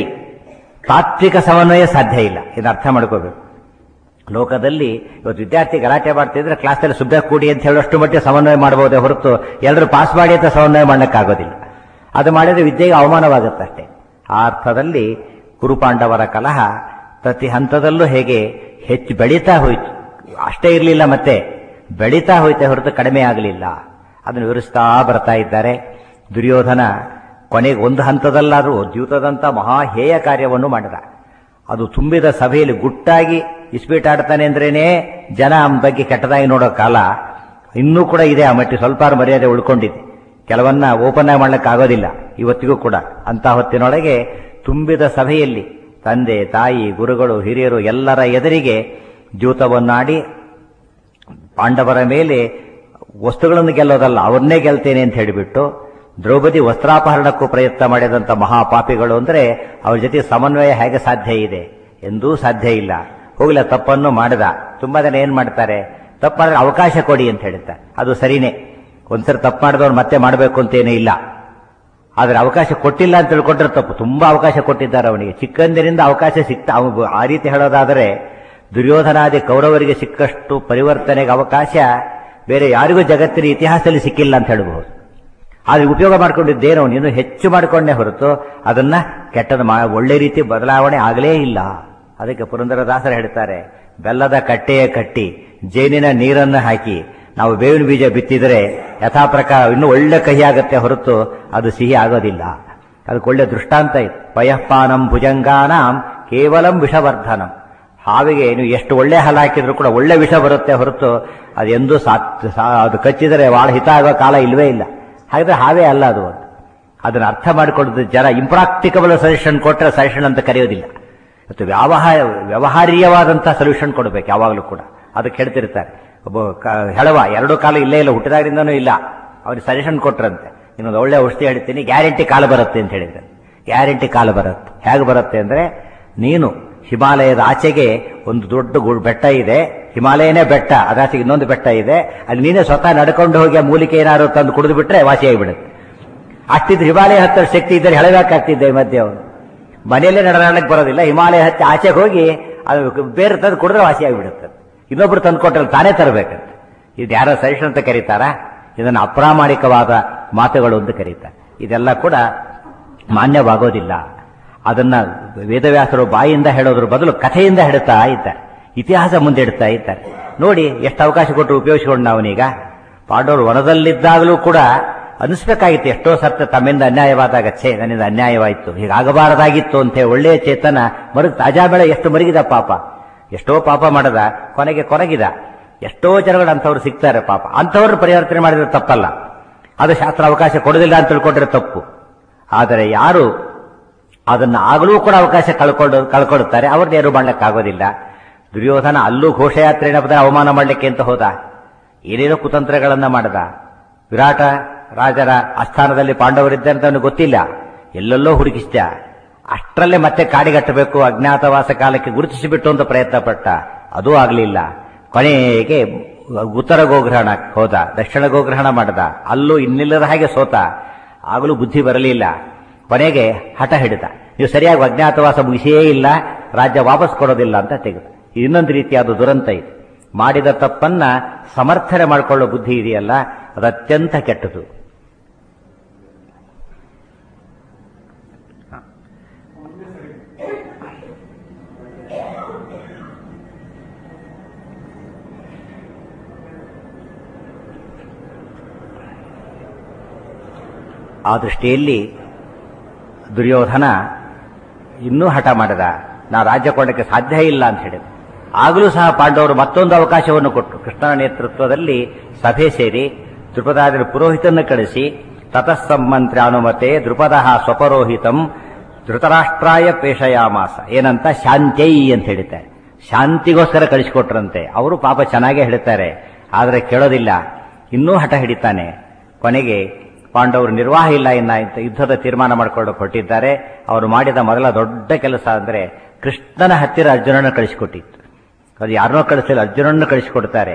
ತಾತ್ವಿಕ ಸಮನ್ವಯ ಸಾಧ್ಯ ಇಲ್ಲ ಇದನ್ನ ಅರ್ಥ ಮಾಡ್ಕೋಬೇಕು ಲೋಕದಲ್ಲಿ ಇವತ್ತು ವಿದ್ಯಾರ್ಥಿ ಗಲಾಟೆ ಮಾಡ್ತಿದ್ರೆ ಕ್ಲಾಸಲ್ಲಿ ಸುಬ್ಬ ಕೂಡಿ ಅಂತ ಹೇಳೋಷ್ಟು ಮಟ್ಟಿಗೆ ಸಮನ್ವಯ ಮಾಡಬಹುದೇ ಹೊರತು ಎಲ್ಲರೂ ಪಾಸ್ ಮಾಡಿ ಅಂತ ಸಮನ್ವಯ ಮಾಡಲಿಕ್ಕಾಗೋದಿಲ್ಲ ಅದು ಮಾಡಿದ್ರೆ ವಿದ್ಯೆಗೆ ಅವಮಾನವಾಗುತ್ತೆ ಅಷ್ಟೇ ಆ ಅರ್ಥದಲ್ಲಿ ಕುರುಪಾಂಡವರ ಕಲಹ ಪ್ರತಿ ಹಂತದಲ್ಲೂ ಹೇಗೆ ಹೆಚ್ಚು ಬೆಳೀತಾ ಹೋಯ್ತು ಅಷ್ಟೇ ಇರಲಿಲ್ಲ ಮತ್ತೆ ಬೆಳೀತಾ ಹೋಯ್ತೆ ಹೊರತು ಕಡಿಮೆ ಆಗಲಿಲ್ಲ ಅದನ್ನು ವಿವರಿಸ್ತಾ ಬರ್ತಾ ಇದ್ದಾರೆ ದುರ್ಯೋಧನ ಕೊನೆಗೆ ಒಂದು ಹಂತದಲ್ಲಾದರೂ ದ್ಯೂತದಂತ ಮಹಾ ಹೇಯ ಕಾರ್ಯವನ್ನು ಮಾಡಿದ ಅದು ತುಂಬಿದ ಸಭೆಯಲ್ಲಿ ಗುಟ್ಟಾಗಿ ಇಸ್ಪೀಟ್ ಆಡ್ತಾನೆ ಅಂದ್ರೇನೆ ಜನ ಅವನ ಬಗ್ಗೆ ಕೆಟ್ಟದಾಗಿ ನೋಡೋ ಕಾಲ ಇನ್ನೂ ಕೂಡ ಇದೆ ಆ ಮಟ್ಟಿ ಸ್ವಲ್ಪ ಮರ್ಯಾದೆ ಉಳ್ಕೊಂಡಿದೆ ಕೆಲವನ್ನ ಓಪನ್ ಆಗಿ ಮಾಡ್ಲಿಕ್ಕೆ ಆಗೋದಿಲ್ಲ ಇವತ್ತಿಗೂ ಕೂಡ ಅಂತ ಹೊತ್ತಿನೊಳಗೆ ತುಂಬಿದ ಸಭೆಯಲ್ಲಿ ತಂದೆ ತಾಯಿ ಗುರುಗಳು ಹಿರಿಯರು ಎಲ್ಲರ ಎದುರಿಗೆ ದ್ಯೂತವನ್ನಾಡಿ ಪಾಂಡವರ ಮೇಲೆ ವಸ್ತುಗಳನ್ನು ಗೆಲ್ಲೋದಲ್ಲ ಅವ್ರನ್ನೇ ಗೆಲ್ತೇನೆ ಅಂತ ಹೇಳಿಬಿಟ್ಟು ದ್ರೌಪದಿ ವಸ್ತ್ರಾಪಹರಣಕ್ಕೂ ಪ್ರಯತ್ನ ಮಾಡಿದಂಥ ಮಹಾಪಾಪಿಗಳು ಅಂದ್ರೆ ಅವ್ರ ಜೊತೆ ಸಮನ್ವಯ ಹೇಗೆ ಸಾಧ್ಯ ಇದೆ ಎಂದೂ ಸಾಧ್ಯ ಇಲ್ಲ ಹೋಗ್ಲ ತಪ್ಪನ್ನು ಮಾಡಿದ ತುಂಬಾ ಜನ ಏನ್ ಮಾಡ್ತಾರೆ ತಪ್ಪು ಮಾಡಿದ್ರೆ ಅವಕಾಶ ಕೊಡಿ ಅಂತ ಹೇಳ್ತಾರೆ ಅದು ಸರಿನೇ ಒಂದ್ಸರಿ ತಪ್ಪು ಮಾಡಿದವ್ರು ಮತ್ತೆ ಮಾಡಬೇಕು ಅಂತೇನೂ ಇಲ್ಲ ಆದ್ರೆ ಅವಕಾಶ ಕೊಟ್ಟಿಲ್ಲ ಅಂತ ತಿಳ್ಕೊಂಡ್ರೆ ತಪ್ಪು ತುಂಬಾ ಅವಕಾಶ ಕೊಟ್ಟಿದ್ದಾರೆ ಅವನಿಗೆ ಚಿಕ್ಕಂದಿನಿಂದ ಅವಕಾಶ ಸಿಕ್ತ ಅವ ಆ ರೀತಿ ಹೇಳೋದಾದರೆ ದುರ್ಯೋಧನಾದಿ ಕೌರವರಿಗೆ ಸಿಕ್ಕಷ್ಟು ಪರಿವರ್ತನೆಗೆ ಅವಕಾಶ ಬೇರೆ ಯಾರಿಗೂ ಜಗತ್ತಿನ ಇತಿಹಾಸದಲ್ಲಿ ಸಿಕ್ಕಿಲ್ಲ ಅಂತ ಹೇಳಬಹುದು ಆದ್ರೆ ಉಪಯೋಗ ಮಾಡ್ಕೊಂಡಿದ್ದೇನೋ ನೀನು ಹೆಚ್ಚು ಮಾಡಿಕೊಂಡೇ ಹೊರತು ಅದನ್ನ ಕೆಟ್ಟದ ಮಾ ಒಳ್ಳೆ ರೀತಿ ಬದಲಾವಣೆ ಆಗಲೇ ಇಲ್ಲ ಅದಕ್ಕೆ ಪುರಂದರದಾಸರು ಹೇಳ್ತಾರೆ ಬೆಲ್ಲದ ಕಟ್ಟೆಯ ಕಟ್ಟಿ ಜೇನಿನ ನೀರನ್ನು ಹಾಕಿ ನಾವು ಬೇವಿನ ಬೀಜ ಬಿತ್ತಿದರೆ ಯಥಾ ಪ್ರಕಾರ ಇನ್ನೂ ಒಳ್ಳೆ ಕಹಿ ಆಗುತ್ತೆ ಹೊರತು ಅದು ಸಿಹಿ ಆಗೋದಿಲ್ಲ ಅದಕ್ಕೆ ಒಳ್ಳೆ ದೃಷ್ಟಾಂತ ಇತ್ತು ಪಯಃಪಾನಂ ಭುಜಂಗಾನಾಂ ಕೇವಲಂ ವಿಷವರ್ಧನಂ ಹಾವಿಗೆ ನೀವು ಎಷ್ಟು ಒಳ್ಳೆ ಹಾಲು ಹಾಕಿದ್ರು ಕೂಡ ಒಳ್ಳೆ ವಿಷ ಬರುತ್ತೆ ಹೊರತು ಅದು ಎಂದೂ ಸಾತ್ ಸಾ- ಅದು ಕಚ್ಚಿದರೆ ಭಾಳ ಹಿತ ಆಗೋ ಕಾಲ ಇಲ್ವೇ ಇಲ್ಲ ಹಾಗಿದ್ರೆ ಹಾವೇ ಅಲ್ಲ ಅದು ಒಂದು ಅದನ್ನ ಅರ್ಥ ಮಾಡಿಕೊಳ್ಳೋದು ಜನ ಇಂಪ್ರಾಕ್ಟಿಕಬಲ್ ಸಜೆಷನ್ ಕೊಟ್ಟರೆ ಸಜೆಷನ್ ಅಂತ ಕರೆಯೋದಿಲ್ಲ ಮತ್ತು ವ್ಯವಹಾರ ವ್ಯವಹಾರ್ಯವಾದಂತಹ ಸೊಲ್ಯೂಷನ್ ಕೊಡಬೇಕು ಯಾವಾಗಲೂ ಕೂಡ ಅದಕ್ಕೆ ಹೇಳ್ತಿರ್ತಾರೆ ಒಬ್ಬ ಕ- ಹೆಳವ ಎರಡು ಕಾಲ ಇಲ್ಲೇ ಇಲ್ಲ ಹುಟ್ಟಿದಾಗಿಂದನೂ ಇಲ್ಲ ಅವ್ರಿಗೆ ಸಜೆಷನ್ ಕೊಟ್ರಂತೆ ಇನ್ನೊಂದು ಒಳ್ಳೆ ಔಷಧಿ ಹೇಳ್ತೀನಿ ಗ್ಯಾರಂಟಿ ಕಾಲ ಬರುತ್ತೆ ಅಂತ ಹೇಳಿದ್ರೆ ಗ್ಯಾರಂಟಿ ಕಾಲ ಬರುತ್ತೆ ಹೇಗೆ ಬರುತ್ತೆ ಅಂದ್ರೆ ನೀನು ಹಿಮಾಲಯದ ಆಚೆಗೆ ಒಂದು ದೊಡ್ಡ ಗು- ಬೆಟ್ಟ ಇದೆ ಹಿಮಾಲಯನೇ ಬೆಟ್ಟ ಅದಾಚೆಗೆ ಇನ್ನೊಂದು ಬೆಟ್ಟ ಇದೆ ಅಲ್ಲಿ ನೀನೇ ಸ್ವತಃ ನಡ್ಕೊಂಡು ಹೋಗಿ ಆ ಮೂಲಿಕೆ ಏನಾದ್ರು ತಂದು ಕುಡಿದು ಬಿಟ್ರೆ ವಾಸಿಯಾಗಿಬಿಡುತ್ತೆ ಅಷ್ಟಿದ್ರೆ ಹಿಮಾಲಯ ಹತ್ತರ ಶಕ್ತಿ ಇದ್ದರೆ ಹೆಳಬೇಕಾಗ್ತಿದ್ದೆ ಈ ಮಧ್ಯೆ ಅವನು ಮನೆಯಲ್ಲೇ ನಡೆದಾಡಕ್ಕೆ ಬರೋದಿಲ್ಲ ಹಿಮಾಲಯ ಹತ್ತಿ ಆಚೆಗೆ ಹೋಗಿ ಅದು ಬೇರೆ ತಂದು ಕುಡಿದ್ರೆ ವಾಸಿಯಾಗಿಬಿಡುತ್ತೆ ಇನ್ನೊಬ್ರು ತಂದು ಕೊಟ್ಟರೆ ತಾನೇ ತರಬೇಕಂತೆ ಇದು ಯಾರೋ ಸಜೆಷನ್ ಅಂತ ಕರೀತಾರಾ ಇದನ್ನು ಅಪ್ರಾಮಾಣಿಕವಾದ ಮಾತುಗಳು ಅಂತ ಕರೀತಾರೆ ಇದೆಲ್ಲ ಕೂಡ ಮಾನ್ಯವಾಗೋದಿಲ್ಲ ಅದನ್ನ ವೇದವ್ಯಾಸರು ಬಾಯಿಂದ ಹೇಳೋದ್ರ ಬದಲು ಕಥೆಯಿಂದ ಹೇಳ್ತಾ ಇದ್ದಾರೆ ಇತಿಹಾಸ ಮುಂದೆ ಇಡ್ತಾ ಇದ್ದಾರೆ ನೋಡಿ ಎಷ್ಟು ಅವಕಾಶ ಕೊಟ್ಟು ಉಪಯೋಗಿಸಿಕೊಂಡು ಅವನೀಗ ಪಾಂಡವರು ವನದಲ್ಲಿದ್ದಾಗಲೂ ಕೂಡ ಅನಿಸ್ಬೇಕಾಗಿತ್ತು ಎಷ್ಟೋ ಸರ್ತ ತಮ್ಮಿಂದ ಅನ್ಯಾಯವಾದಾಗ ಛೇ ನನ್ನಿಂದ ಅನ್ಯಾಯವಾಯಿತು ಹೀಗಾಗಬಾರದಾಗಿತ್ತು ಅಂತ ಹೇಳಿ ಒಳ್ಳೆಯ ಚೇತನ ಮರುಗ್ ತಾಜಾ ಬೆಳೆ ಎಷ್ಟು ಮರುಗಿದ ಪಾಪ ಎಷ್ಟೋ ಪಾಪ ಮಾಡದ ಕೊನೆಗೆ ಕೊರಗಿದ ಎಷ್ಟೋ ಜನಗಳು ಅಂಥವ್ರು ಸಿಗ್ತಾರೆ ಪಾಪ ಅಂಥವ್ರು ಪರಿವರ್ತನೆ ಮಾಡಿದ್ರೆ ತಪ್ಪಲ್ಲ ಅದು ಶಾಸ್ತ್ರ ಅವಕಾಶ ಕೊಡೋದಿಲ್ಲ ಅಂತ ತಿಳ್ಕೊಂಡ್ರೆ ತಪ್ಪು ಆದರೆ ಯಾರು ಅದನ್ನ ಆಗಲೂ ಕೂಡ ಅವಕಾಶ ಕಳ್ಕೊಂಡು ಕಳ್ಕೊಡುತ್ತಾರೆ ಅವ್ರನ್ನ ಏನು ಮಾಡ್ಲಿಕ್ಕಾಗೋದಿಲ್ಲ ದುರ್ಯೋಧನ ಅಲ್ಲೂ ಘೋಷಯಾತ್ರೆಯ ಪದ ಅವಮಾನ ಮಾಡಲಿಕ್ಕೆ ಅಂತ ಹೋದ ಏನೇನೋ ಕುತಂತ್ರಗಳನ್ನ ಮಾಡದ ವಿರಾಟ ರಾಜರ ಆಸ್ಥಾನದಲ್ಲಿ ಪಾಂಡವರಿದ್ದ ಅಂತ ಅವನಿಗೆ ಗೊತ್ತಿಲ್ಲ ಎಲ್ಲೆಲ್ಲೋ ಹುಡುಕಿಸ್ತ ಅಷ್ಟರಲ್ಲೇ ಮತ್ತೆ ಕಾಡಿಗಟ್ಟಬೇಕು ಅಜ್ಞಾತವಾಸ ಕಾಲಕ್ಕೆ ಗುರುತಿಸಿಬಿಟ್ಟು ಅಂತ ಪ್ರಯತ್ನ ಪಟ್ಟ ಅದೂ ಆಗಲಿಲ್ಲ ಕೊನೆಗೆ ಉತ್ತರ ಗೋಗ್ರಹಣ ಹೋದ ದಕ್ಷಿಣ ಗೋಗ್ರಹಣ ಮಾಡದ ಅಲ್ಲೂ ಇನ್ನಿಲ್ಲದ ಹಾಗೆ ಸೋತ ಆಗಲೂ ಬುದ್ಧಿ ಬರಲಿಲ್ಲ ಕೊನೆಗೆ ಹಠ ಹಿಡಿದ ನೀವು ಸರಿಯಾಗಿ ಅಜ್ಞಾತವಾಸ ಮುಗಿಸಿಯೇ ಇಲ್ಲ ರಾಜ್ಯ ವಾಪಸ್ ಕೊಡೋದಿಲ್ಲ ಅಂತ ತೆಗೆದು ಇನ್ನೊಂದು ರೀತಿಯಾದ ದುರಂತ ಇದು ಮಾಡಿದ ತಪ್ಪನ್ನ ಸಮರ್ಥನೆ ಮಾಡಿಕೊಳ್ಳೋ ಬುದ್ಧಿ ಇದೆಯಲ್ಲ ಅದು ಅತ್ಯಂತ ಕೆಟ್ಟದು ಆ ದೃಷ್ಟಿಯಲ್ಲಿ ದುರ್ಯೋಧನ ಇನ್ನೂ ಹಠ ಮಾಡಿದ ನಾ ರಾಜ್ಯ ಕೊಡಕ್ಕೆ ಸಾಧ್ಯ ಇಲ್ಲ ಅಂತ ಹೇಳಿದ ಆಗಲೂ ಸಹ ಪಾಂಡವರು ಮತ್ತೊಂದು ಅವಕಾಶವನ್ನು ಕೊಟ್ಟರು ಕೃಷ್ಣನ ನೇತೃತ್ವದಲ್ಲಿ ಸಭೆ ಸೇರಿ ದ್ರುಪದಾದಿನ ಪುರೋಹಿತನ್ನು ಕಳಿಸಿ ತತಸ್ಸಮ್ಮಂತ್ರಿ ಅನುಮತೆ ದ್ರುಪದ ಸ್ವಪರೋಹಿತಂ ಧೃತರಾಷ್ಟ್ರಾಯ ಪೇಷಯಾಮಾಸ ಏನಂತ ಶಾಂತ್ಯೈ ಅಂತ ಹೇಳಿದ್ದಾರೆ ಶಾಂತಿಗೋಸ್ಕರ ಕಳಿಸಿಕೊಟ್ರಂತೆ ಅವರು ಪಾಪ ಚೆನ್ನಾಗೇ ಹೇಳ್ತಾರೆ ಆದರೆ ಕೇಳೋದಿಲ್ಲ ಇನ್ನೂ ಹಠ ಹಿಡಿತಾನೆ ಕೊನೆಗೆ ಪಾಂಡವರು ನಿರ್ವಾಹ ಇಲ್ಲ ಇನ್ನ ಇಂತ ಯುದ್ಧದ ತೀರ್ಮಾನ ಮಾಡಿಕೊಂಡು ಕೊಟ್ಟಿದ್ದಾರೆ ಅವರು ಮಾಡಿದ ಮೊದಲ ದೊಡ್ಡ ಕೆಲಸ ಅಂದ್ರೆ ಕೃಷ್ಣನ ಹತ್ತಿರ ಅರ್ಜುನನ ಕಳಿಸಿಕೊಟ್ಟಿತ್ತು ಅದು ಯಾರನ್ನೋ ಕಳಿಸಲಿಲ್ಲ ಅರ್ಜುನನ್ನು ಕಳಿಸಿಕೊಡ್ತಾರೆ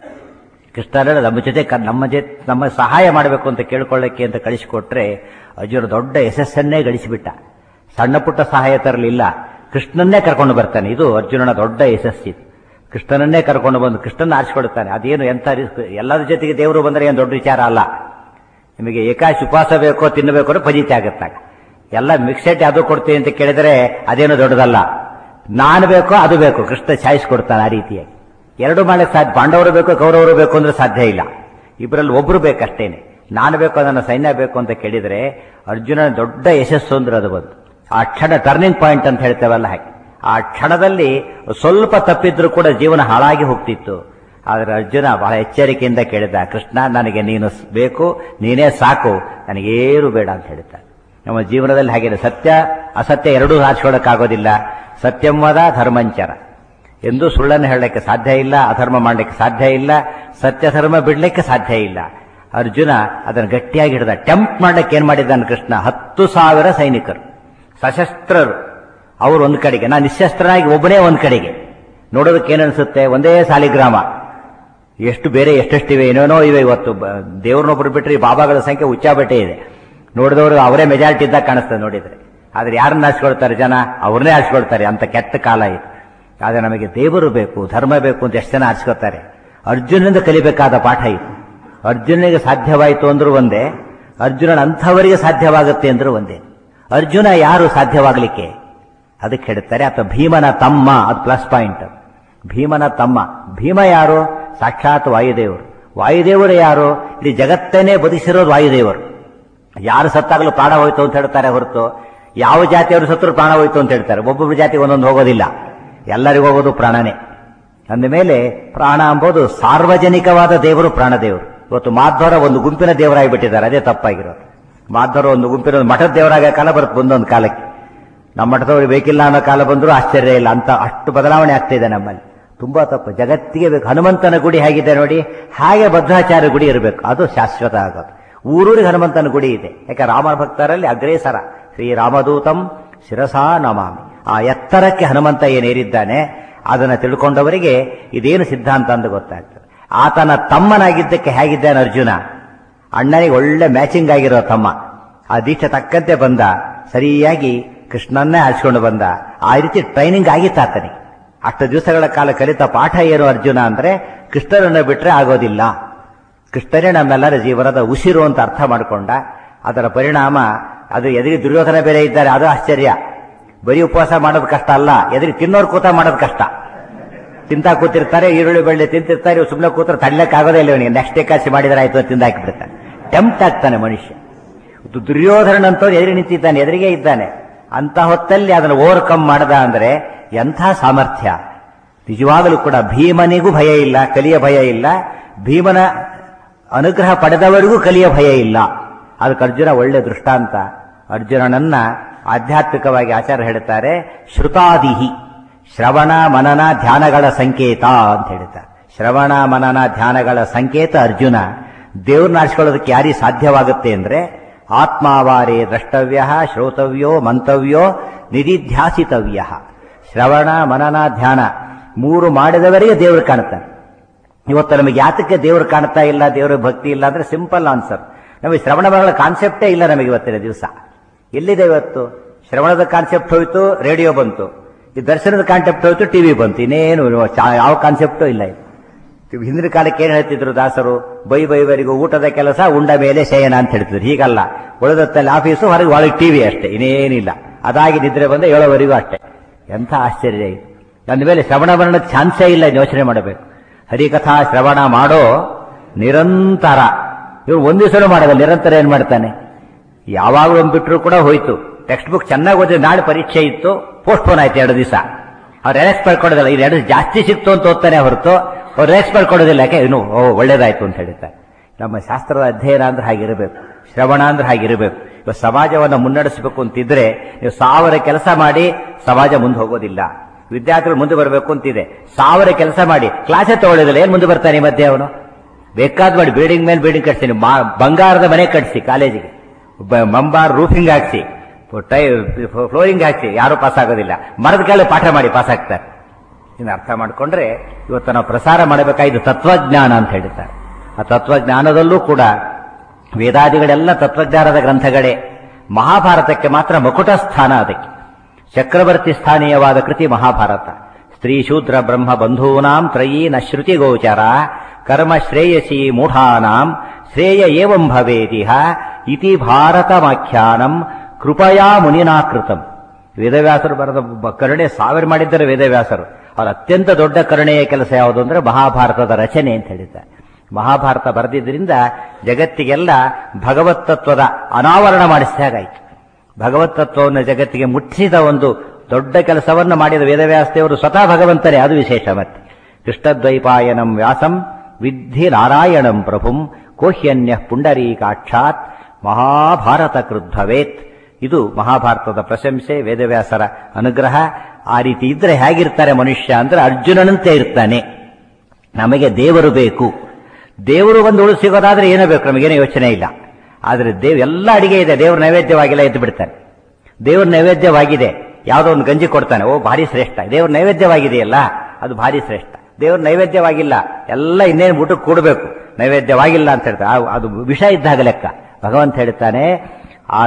ಕೃಷ್ಣನ ನಮ್ಮ ಜೊತೆ ಕ- ನಮ್ಮ ಜೊತೆ ನಮ್ಮ ಸಹಾಯ ಮಾಡಬೇಕು ಅಂತ ಕೇಳ್ಕೊಳ್ಳಕ್ಕೆ ಅಂತ ಕಳಿಸಿಕೊಟ್ರೆ ಅರ್ಜುನ ದೊಡ್ಡ ಯಶಸ್ಸನ್ನೇ ಗಳಿಸಿಬಿಟ್ಟ ಸಣ್ಣ ಪುಟ್ಟ ಸಹಾಯ ತರಲಿಲ್ಲ ಕೃಷ್ಣನ್ನೇ ಕರ್ಕೊಂಡು ಬರ್ತಾನೆ ಇದು ಅರ್ಜುನನ ದೊಡ್ಡ ಯಶಸ್ಸಿದು ಕೃಷ್ಣನನ್ನೇ ಕರ್ಕೊಂಡು ಬಂದು ಕೃಷ್ಣನ ಆರಿಸಿಕೊಡುತ್ತಾನೆ ಅದೇನು ಎಂಥ ರಿಸ್ಕ್ ಎಲ್ಲರ ಜೊತೆಗೆ ದೇವರು ಬಂದರೆ ಏನು ದೊಡ್ಡ ವಿಚಾರ ಅಲ್ಲ ನಿಮಗೆ ಏಕಾಶಿ ಉಪವಾಸ ಬೇಕೋ ತಿನ್ನಬೇಕು ಅಂದ್ರೆ ಫಜಿತಿ ಆಗುತ್ತಾಗ ಎಲ್ಲ ಮಿಕ್ಸೆಟ್ ಅದು ಕೊಡ್ತೀನಿ ಅಂತ ಕೇಳಿದರೆ ಅದೇನು ದೊಡ್ಡದಲ್ಲ ನಾನು ಬೇಕೋ ಅದು ಬೇಕು ಕೃಷ್ಣ ಚಾಯ್ಸ್ ಕೊಡ್ತಾನೆ ಆ ರೀತಿಯಾಗಿ ಎರಡು ಮಾಡಕ್ಕೆ ಸಾಧ್ಯ ಪಾಂಡವರು ಬೇಕು ಕೌರವರು ಬೇಕು ಅಂದ್ರೆ ಸಾಧ್ಯ ಇಲ್ಲ ಇಬ್ಬರಲ್ಲಿ ಒಬ್ರು ಬೇಕಷ್ಟೇನೆ ನಾನು ಬೇಕು ನನ್ನ ಸೈನ್ಯ ಬೇಕು ಅಂತ ಕೇಳಿದರೆ ಅರ್ಜುನನ ದೊಡ್ಡ ಯಶಸ್ಸು ಅಂದ್ರೆ ಅದು ಬಂತು ಆ ಕ್ಷಣ ಟರ್ನಿಂಗ್ ಪಾಯಿಂಟ್ ಅಂತ ಹೇಳ್ತೇವಲ್ಲ ಹಾಗೆ ಆ ಕ್ಷಣದಲ್ಲಿ ಸ್ವಲ್ಪ ತಪ್ಪಿದ್ರೂ ಕೂಡ ಜೀವನ ಹಾಳಾಗಿ ಹೋಗ್ತಿತ್ತು ಆದರೆ ಅರ್ಜುನ ಬಹಳ ಎಚ್ಚರಿಕೆಯಿಂದ ಕೇಳಿದ ಕೃಷ್ಣ ನನಗೆ ನೀನು ಸ್- ಬೇಕು ನೀನೇ ಸಾಕು ನನಗೇನು ಬೇಡ ಅಂತ ಹೇಳ್ತಾನೆ ನಮ್ಮ ಜೀವನದಲ್ಲಿ ಹಾಗೇನೆ ಸತ್ಯ ಅಸತ್ಯ ಎರಡೂ ಆರಿಸ್ಕೊಳ್ಳೋಕ್ಕಾಗೋದಿಲ್ಲ ಸತ್ಯಂವದ ಧರ್ಮಂಚರ ಎಂದು ಸುಳ್ಳನ್ನು ಹೇಳಲಿಕ್ಕೆ ಸಾಧ್ಯ ಇಲ್ಲ ಅಧರ್ಮ ಮಾಡಲಿಕ್ಕೆ ಸಾಧ್ಯ ಇಲ್ಲ ಸತ್ಯ ಧರ್ಮ ಬಿಡಲಿಕ್ಕೆ ಸಾಧ್ಯ ಇಲ್ಲ ಅರ್ಜುನ ಅದನ್ನು ಗಟ್ಟಿಯಾಗಿ ಹಿಡಿದ ಟೆಂಪ್ ಮಾಡಲಿಕ್ಕೆ ಏನ್ ಮಾಡಿದ್ದಾನೆ ಕೃಷ್ಣ ಹತ್ತು ಸಾವಿರ ಸೈನಿಕರು ಸಶಸ್ತ್ರರು ಅವರು ಒಂದು ಕಡೆಗೆ ನಾನು ನಿಶಸ್ತ್ರನಾಗಿ ಒಬ್ಬನೇ ಒಂದು ಕಡೆಗೆ ನೋಡೋದಕ್ಕೆ ಏನನ್ಸುತ್ತೆ ಒಂದೇ ಸಾಲಿಗ್ರಾಮ ಎಷ್ಟು ಬೇರೆ ಎಷ್ಟೆಷ್ಟಿವೆ ಏನೇನೋ ಇವೆ ಇವತ್ತು ಬ- ದೇವ್ರನ್ನೊಬ್ರು ಬಿಟ್ಟರೆ ಈ ಬಾಬಾಗಳ ಸಂಖ್ಯೆ ಉಚ್ಚಾಬಟ್ಟೆ ಇದೆ ನೋಡಿದವರು ಅವರೇ ಮೆಜಾರಿಟಿ ಇದ್ದಾಗ ಕಾಣಿಸ್ತದೆ ನೋಡಿದ್ರೆ ಆದ್ರೆ ಯಾರನ್ನ ಆರಿಸ್ಕೊಳ್ತಾರೆ ಜನ ಅವ್ರನ್ನೇ ಆರಿಸ್ಕೊಳ್ತಾರೆ ಅಂತ ಕೆಟ್ಟ ಕಾಲ ಇದು ಆದ್ರೆ ನಮಗೆ ದೇವರು ಬೇಕು ಧರ್ಮ ಬೇಕು ಅಂತ ಎಷ್ಟು ಜನ ಆರಿಸ್ಕೊಳ್ತಾರೆ ಅರ್ಜುನನಿಂದ ಕಲಿಬೇಕಾದ ಪಾಠ ಇದು ಅರ್ಜುನನಿಗೆ ಸಾಧ್ಯವಾಯಿತು ಅಂದ್ರೂ ಒಂದೇ ಅರ್ಜುನನ ಅಂಥವರಿಗೆ ಸಾಧ್ಯವಾಗುತ್ತೆ ಅಂದ್ರೂ ಒಂದೇ ಅರ್ಜುನ ಯಾರು ಸಾಧ್ಯವಾಗಲಿಕ್ಕೆ ಅದಕ್ಕೆ ಹೇಳ್ತಾರೆ ಅಥವಾ ಭೀಮನ ತಮ್ಮ ಅದು ಪ್ಲಸ್ ಪಾಯಿಂಟ್ ಭೀಮನ ತಮ್ಮ ಭೀಮ ಯಾರು ಸಾಕ್ಷಾತ್ ವಾಯುದೇವರು ವಾಯುದೇವರು ಯಾರು ಇಡೀ ಜಗತ್ತನ್ನೇ ಬದುಕಿಸಿರೋದು ವಾಯುದೇವರು ಯಾರು ಸತ್ತಾಗಲೂ ಪ್ರಾಣ ಹೋಯ್ತು ಅಂತ ಹೇಳ್ತಾರೆ ಹೊರತು ಯಾವ ಜಾತಿಯವರು ಸತ್ತರು ಪ್ರಾಣ ಹೋಯ್ತು ಅಂತ ಹೇಳ್ತಾರೆ ಒಬ್ಬೊಬ್ಬರು ಜಾತಿಗೆ ಒಂದೊಂದು ಹೋಗೋದಿಲ್ಲ ಎಲ್ಲರಿಗೂ ಹೋಗೋದು ಪ್ರಾಣನೇ ಅಂದ ಮೇಲೆ ಪ್ರಾಣ ಎಂಬುದು ಸಾರ್ವಜನಿಕವಾದ ದೇವರು ಪ್ರಾಣದೇವರು ಇವತ್ತು ಮಾಧ್ವರ ಒಂದು ಗುಂಪಿನ ದೇವರಾಗಿಬಿಟ್ಟಿದ್ದಾರೆ ಅದೇ ತಪ್ಪಾಗಿರೋದು ಮಾಧ್ವರ ಒಂದು ಗುಂಪಿನ ಒಂದು ಮಠದ ದೇವರಾಗ ಕಾಲ ಬರುತ್ತೆ ಒಂದೊಂದು ಕಾಲಕ್ಕೆ ನಮ್ಮ ಮಠದವ್ರಿಗೆ ಬೇಕಿಲ್ಲ ಅನ್ನೋ ಕಾಲ ಬಂದರೂ ಆಶ್ಚರ್ಯ ಇಲ್ಲ ಅಂತ ಅಷ್ಟು ಬದಲಾವಣೆ ಆಗ್ತಿದೆ ನಮ್ಮಲ್ಲಿ ತುಂಬಾ ತಪ್ಪು ಜಗತ್ತಿಗೆ ಬೇಕು ಹನುಮಂತನ ಗುಡಿ ಹೇಗಿದೆ ನೋಡಿ ಹಾಗೆ ಭದ್ರಾಚಾರ್ಯ ಗುಡಿ ಇರಬೇಕು ಅದು ಶಾಶ್ವತ ಆಗೋದು ಊರೂರಿಗೆ ಹನುಮಂತನ ಗುಡಿ ಇದೆ ಯಾಕೆ ರಾಮ ಭಕ್ತರಲ್ಲಿ ಅಗ್ರೇಸರ ಶ್ರೀರಾಮದೂತಂ ಶಿರಸಾ ನಮಾಮಿ ಆ ಎತ್ತರಕ್ಕೆ ಹನುಮಂತ ಏನೇರಿದ್ದಾನೆ ಅದನ್ನ ತಿಳ್ಕೊಂಡವರಿಗೆ ಇದೇನು ಸಿದ್ಧಾಂತ ಅಂತ ಗೊತ್ತಾಗ್ತದೆ ಆತನ ತಮ್ಮನಾಗಿದ್ದಕ್ಕೆ ಹೇಗಿದ್ದಾನೆ ಅರ್ಜುನ ಅಣ್ಣನಿಗೆ ಒಳ್ಳೆ ಮ್ಯಾಚಿಂಗ್ ಆಗಿರೋ ತಮ್ಮ ಆ ದೀಕ್ಷೆ ತಕ್ಕಂತೆ ಬಂದ ಸರಿಯಾಗಿ ಕೃಷ್ಣನ್ನೇ ಆರಿಸಿಕೊಂಡು ಬಂದ ಆ ರೀತಿ ಟ್ರೈನಿಂಗ್ ಆಗಿತ್ತು ಆತನಿಗೆ ಅಷ್ಟು ದಿವಸಗಳ ಕಾಲ ಕಲಿತ ಪಾಠ ಏನು ಅರ್ಜುನ ಅಂದ್ರೆ ಕೃಷ್ಣನನ್ನು ಬಿಟ್ರೆ ಆಗೋದಿಲ್ಲ ಕೃಷ್ಣನೇ ನಮ್ಮೆಲ್ಲರ ಜೀವನದ ಉಸಿರು ಅಂತ ಅರ್ಥ ಮಾಡಿಕೊಂಡ ಅದರ ಪರಿಣಾಮ ಅದು ಎದುರಿ ದುರ್ಯೋಧನ ಬೇರೆ ಇದ್ದಾರೆ ಅದು ಆಶ್ಚರ್ಯ ಬರೀ ಉಪವಾಸ ಮಾಡೋದು ಕಷ್ಟ ಅಲ್ಲ ಎದುರಿ ತಿನ್ನೋರು ಕೂತ ಮಾಡೋದು ಕಷ್ಟ ತಿಂತಾ ಕೂತಿರ್ತಾರೆ ಈರುಳ್ಳಿ ಬೆಳ್ಳಿ ತಿಂತಿರ್ತಾರೆ ಇವ್ರು ಸುಮ್ಮನೆ ಕೂತ್ರೆ ತಡ್ಲಕ್ಕಾಗೋದೇ ಇಲ್ಲ ಇವನಿಗೆ ನೆಕ್ಸ್ಟ್ ಏಕಾಸಿ ಮಾಡಿದ್ರೆ ಆಯ್ತು ಅಂತ ತಿಂದಾಕಿಬಿಡ್ತಾನೆ ಟೆಂಪ್ಟ್ ಆಗ್ತಾನೆ ಮನುಷ್ಯ ಇದು ದುರ್ಯೋಧನಂತವ್ರು ಎದುರು ನಿಂತಿದ್ದಾನೆ ಎದುರಿಗೆ ಇದ್ದಾನೆ ಅಂತ ಹೊತ್ತಲ್ಲಿ ಅದನ್ನು ಓವರ್ಕಮ್ ಮಾಡದ ಅಂದ್ರೆ ಎಂಥ ಸಾಮರ್ಥ್ಯ ನಿಜವಾಗಲೂ ಕೂಡ ಭೀಮನಿಗೂ ಭಯ ಇಲ್ಲ ಕಲಿಯ ಭಯ ಇಲ್ಲ ಭೀಮನ ಅನುಗ್ರಹ ಪಡೆದವರಿಗೂ ಕಲಿಯ ಭಯ ಇಲ್ಲ ಅದಕ್ಕೆ ಅರ್ಜುನ ಒಳ್ಳೆ ದೃಷ್ಟಾಂತ ಅರ್ಜುನನನ್ನ ಆಧ್ಯಾತ್ಮಿಕವಾಗಿ ಆಚಾರ್ಯ ಹೇಳ್ತಾರೆ ಶ್ರುತಾದಿಹಿ ಶ್ರವಣ ಮನನ ಧ್ಯಾನಗಳ ಸಂಕೇತ ಅಂತ ಹೇಳ್ತಾರೆ ಶ್ರವಣ ಮನನ ಧ್ಯಾನಗಳ ಸಂಕೇತ ಅರ್ಜುನ ದೇವ್ರನ್ನ ಆರಿಸ್ಕೊಳ್ಳೋದಕ್ಕೆ ಯಾರಿಗೆ ಸಾಧ್ಯವಾಗುತ್ತೆ ಅಂದ್ರೆ ಆತ್ಮಾವಾರೇ ದ್ರಷ್ಟವ್ಯ ಶ್ರೋತವ್ಯೋ ಮಂತವ್ಯೋ ನಿಧಿಧ್ಯಾಸಿತವ್ಯ ಶ್ರವಣ ಮನನ ಧ್ಯಾನ ಮೂರು ಮಾಡಿದವರಿಗೆ ದೇವರು ಕಾಣ್ತಾನೆ ಇವತ್ತು ನಮಗೆ ಯಾತಕ್ಕೆ ದೇವರು ಕಾಣ್ತಾ ಇಲ್ಲ ದೇವರ ಭಕ್ತಿ ಇಲ್ಲ ಅಂದ್ರೆ ಸಿಂಪಲ್ ಆನ್ಸರ್ ನಮಗೆ ಶ್ರವಣ ಮನಗಳ ಕಾನ್ಸೆಪ್ಟೇ ಇಲ್ಲ ನಮಗೆ ಇವತ್ತಿನ ದಿವಸ ಎಲ್ಲಿದೆ ಇವತ್ತು ಶ್ರವಣದ ಕಾನ್ಸೆಪ್ಟ್ ಹೋಯ್ತು ರೇಡಿಯೋ ಬಂತು ಈ ದರ್ಶನದ ಕಾನ್ಸೆಪ್ಟ್ ಹೋಯ್ತು ಟಿವಿ ಬಂತು ಇನ್ನೇನು ಚಾ- ಯಾವ ಕಾನ್ಸೆಪ್ಟು ಇಲ್ಲ ಇದು ಹಿಂದಿನ ಕಾಲಕ್ಕೆ ಏನ್ ಹೇಳ್ತಿದ್ರು ದಾಸರು ಬೈ ಬೈವರಿಗೂ ಊಟದ ಕೆಲಸ ಉಂಡ ಮೇಲೆ ಶಯನ ಅಂತ ಹೇಳ್ತಿದ್ರು ಹೀಗಲ್ಲ ಉಳಿದತ್ತಲ್ಲಿ ಆಫೀಸು ಹೊರಗೆ ಒಳಗೆ ಟಿವಿ ಅಷ್ಟೇ ಇನ್ನೇನಿಲ್ಲ ಅದಾಗಿ ನಿದ್ರೆ ಬಂದ ಏಳೋವರೆಗೂ ಅಷ್ಟೇ ಎಂಥ ಆಶ್ಚರ್ಯ ಇದು ಅಂದ ಮೇಲೆ ಶ್ರವಣ ಮರಣಕ್ಕೆ ಚಾನ್ಸೇ ಇಲ್ಲ ಇನ್ನು ಯೋಚನೆ ಮಾಡಬೇಕು ಹರಿಕಥಾ ಶ್ರವಣ ಮಾಡೋ ನಿರಂತರ ಇವ್ರು ಒಂದ್ ದಿವಸನೂ ಮಾಡೋದು ನಿರಂತರ ಏನ್ ಮಾಡ್ತಾನೆ ಯಾವಾಗಲೂ ಒಂದು ಬಿಟ್ಟರು ಕೂಡ ಹೋಯ್ತು ಟೆಕ್ಸ್ಟ್ ಬುಕ್ ಚೆನ್ನಾಗಿ ಓದಿದ್ರೆ ನಾಳೆ ಪರೀಕ್ಷೆ ಇತ್ತು ಪೋಸ್ಟ್ಪೋನ್ ಆಯ್ತು ಎರಡು ದಿವಸ ಅವ್ರು ರೆಸ್ಟ್ ಪಡ್ಕೊಡೋದಿಲ್ಲ ಇದು ಎರಡು ಜಾಸ್ತಿ ಸಿಕ್ತು ಅಂತ ಓದ್ತಾನೆ ಹೊರತು ಅವ್ರು ರೆಸ್ಟ್ ಪಡ್ಕೊಡೋದಿಲ್ಲ ಯಾಕೆ ಇನ್ನು ಓ ಒಳ್ಳೇದಾಯ್ತು ಅಂತ ಹೇಳ್ತಾರೆ ನಮ್ಮ ಶಾಸ್ತ್ರದ ಅಧ್ಯಯನ ಅಂದ್ರೆ ಹಾಗಿರಬೇಕು ಶ್ರವಣ ಅಂದ್ರೆ ಹಾಗಿರಬೇಕು ಇವಾಗ ಸಮಾಜವನ್ನು ಮುನ್ನಡೆಸಬೇಕು ಅಂತಿದ್ರೆ ನೀವು ಸಾವಿರ ಕೆಲಸ ಮಾಡಿ ಸಮಾಜ ಮುಂದೆ ಹೋಗೋದಿಲ್ಲ ವಿದ್ಯಾರ್ಥಿಗಳು ಮುಂದೆ ಬರಬೇಕು ಅಂತಿದೆ ಸಾವಿರ ಕೆಲಸ ಮಾಡಿ ಕ್ಲಾಸೇ ತಗೊಳ್ಳೋದಿಲ್ಲ ಏನ್ ಮುಂದೆ ಬರ್ತಾನೆ ಈ ಮಧ್ಯೆ ಅವನು ಬೇಕಾದ್ ಮಾಡಿ ಬಿಲ್ಡಿಂಗ್ ಮೇಲೆ ಬಿಲ್ಡಿಂಗ್ ಕಟ್ಸಿ ಮಾ- ಬಂಗಾರದ ಮನೆ ಕಟ್ಸಿ ಕಾಲೇಜಿಗೆ ಬ- ಮಂಬಾರ್ ರೂಫಿಂಗ್ ಹಾಕ್ಸಿ ಟೈ ಫ್ಲೋರಿಂಗ್ ಹಾಕ್ಸಿ ಯಾರು ಪಾಸ್ ಆಗೋದಿಲ್ಲ ಮರದ ಕೆಳಗೆ ಪಾಠ ಮಾಡಿ ಪಾಸ್ ಆಗ್ತಾರೆ ಇನ್ನು ಅರ್ಥ ಮಾಡಿಕೊಂಡ್ರೆ ಇವತ್ತು ನಾವು ಪ್ರಸಾರ ಮಾಡಬೇಕಾಗಿದ್ದು ತತ್ವಜ್ಞಾನ ಅಂತ ಹೇಳ್ತಾರೆ ಆ ತತ್ವಜ್ಞಾನದಲ್ಲೂ ಕೂಡ ವೇದಾದಿಗಳೆಲ್ಲ ತತ್ವಜ್ಞಾನದ ಗ್ರಂಥಗಳೇ ಮಹಾಭಾರತಕ್ಕೆ ಮಾತ್ರ ಮಕುಟ ಸ್ಥಾನ ಅದಕ್ಕೆ ಚಕ್ರವರ್ತಿ ಸ್ಥಾನೀಯವಾದ ಕೃತಿ ಮಹಾಭಾರತ ಸ್ತ್ರೀ ಶೂದ್ರ ಬ್ರಹ್ಮ ಬಂಧೂನಾಂ ತ್ರಯೀ ನ ಶ್ರುತಿ ಗೋಚರ ಕರ್ಮ ಶ್ರೇಯಸಿ ಮೂಢಾನಾಂ ಶ್ರೇಯ ಏವಂ ಭವೇದಿಹ ಇತಿ ಭಾರತಮಾಖ್ಯಾನಂ ಕೃಪಯಾ ಮುನಿನಾಕೃತಂ ವೇದವ್ಯಾಸರು ಬರೆದ ಬ- ಕರುಣೆ ಸಾವಿರ ಮಾಡಿದ್ದಾರೆ ವೇದವ್ಯಾಸರು ಅವ್ರ ಅತ್ಯಂತ ದೊಡ್ಡ ಕರುಣೆಯ ಕೆಲಸ ಯಾವುದು ಅಂದ್ರೆ ಮಹಾಭಾರತದ ರಚನೆ ಅಂತ ಹೇಳಿದ್ದಾರೆ ಮಹಾಭಾರತ ಬರೆದಿದ್ದರಿಂದ ಜಗತ್ತಿಗೆಲ್ಲ ಭಗವತ್ ತತ್ವದ ಅನಾವರಣ ಮಾಡಿಸಿದಾಗಾಯ್ತು ಭಗವತ್ ತತ್ವವನ್ನು ಜಗತ್ತಿಗೆ ಮುಟ್ಟಿಸಿದ ಒಂದು ದೊಡ್ಡ ಕೆಲಸವನ್ನು ಮಾಡಿದ ವೇದವ್ಯಾಸ ದೇವರು ಸ್ವತಃ ಭಗವಂತನೇ ಅದು ವಿಶೇಷ ಮತ್ತೆ ಕೃಷ್ಣದ್ವೈಪಾಯನಂ ವ್ಯಾಸಂ ವಿದ್ಧಿ ನಾರಾಯಣಂ ಪ್ರಭುಂ ಕೋಹ್ಯನ್ಯ ಪುಂಡರೀಕಾಕ್ಷಾತ್ ಮಹಾಭಾರತ ಕೃದ್ಭವೇತ್ ಇದು ಮಹಾಭಾರತದ ಪ್ರಶಂಸೆ ವೇದವ್ಯಾಸರ ಅನುಗ್ರಹ ಆ ರೀತಿ ಇದ್ರೆ ಹೇಗಿರ್ತಾರೆ ಮನುಷ್ಯ ಅಂದ್ರೆ ಅರ್ಜುನನಂತೆ ಇರ್ತಾನೆ ನಮಗೆ ದೇವರು ಬೇಕು ದೇವರು ಒಂದು ಉಳಿದು ಸಿಗೋದಾದ್ರೆ ಏನೋ ಬೇಕು ನಮಗೇನೋ ಯೋಚನೆ ಇಲ್ಲ ಆದ್ರೆ ದೇವ್ ಎಲ್ಲ ಅಡಿಗೆ ಇದೆ ದೇವ್ರ ನೈವೇದ್ಯವಾಗಿಲ್ಲ ಎದ್ದು ಬಿಡ್ತಾನೆ ದೇವ್ರ ನೈವೇದ್ಯವಾಗಿದೆ ಯಾವುದೋ ಒಂದು ಗಂಜಿ ಕೊಡ್ತಾನೆ ಓ ಭಾರಿ ಶ್ರೇಷ್ಠ ದೇವ್ರ ನೈವೇದ್ಯವಾಗಿದೆಯಲ್ಲ ಅದು ಭಾರಿ ಶ್ರೇಷ್ಠ ದೇವ್ರ ನೈವೇದ್ಯವಾಗಿಲ್ಲ ಎಲ್ಲ ಇನ್ನೇನು ಊಟಕ್ಕೆ ಕೂಡಬೇಕು ನೈವೇದ್ಯವಾಗಿಲ್ಲ ಅಂತ ಹೇಳ್ತಾರೆ ಆ- ಅದು ವಿಷ ಇದ್ದಾಗ ಲೆಕ್ಕ ಭಗವಂತ ಹೇಳ್ತಾನೆ ಆ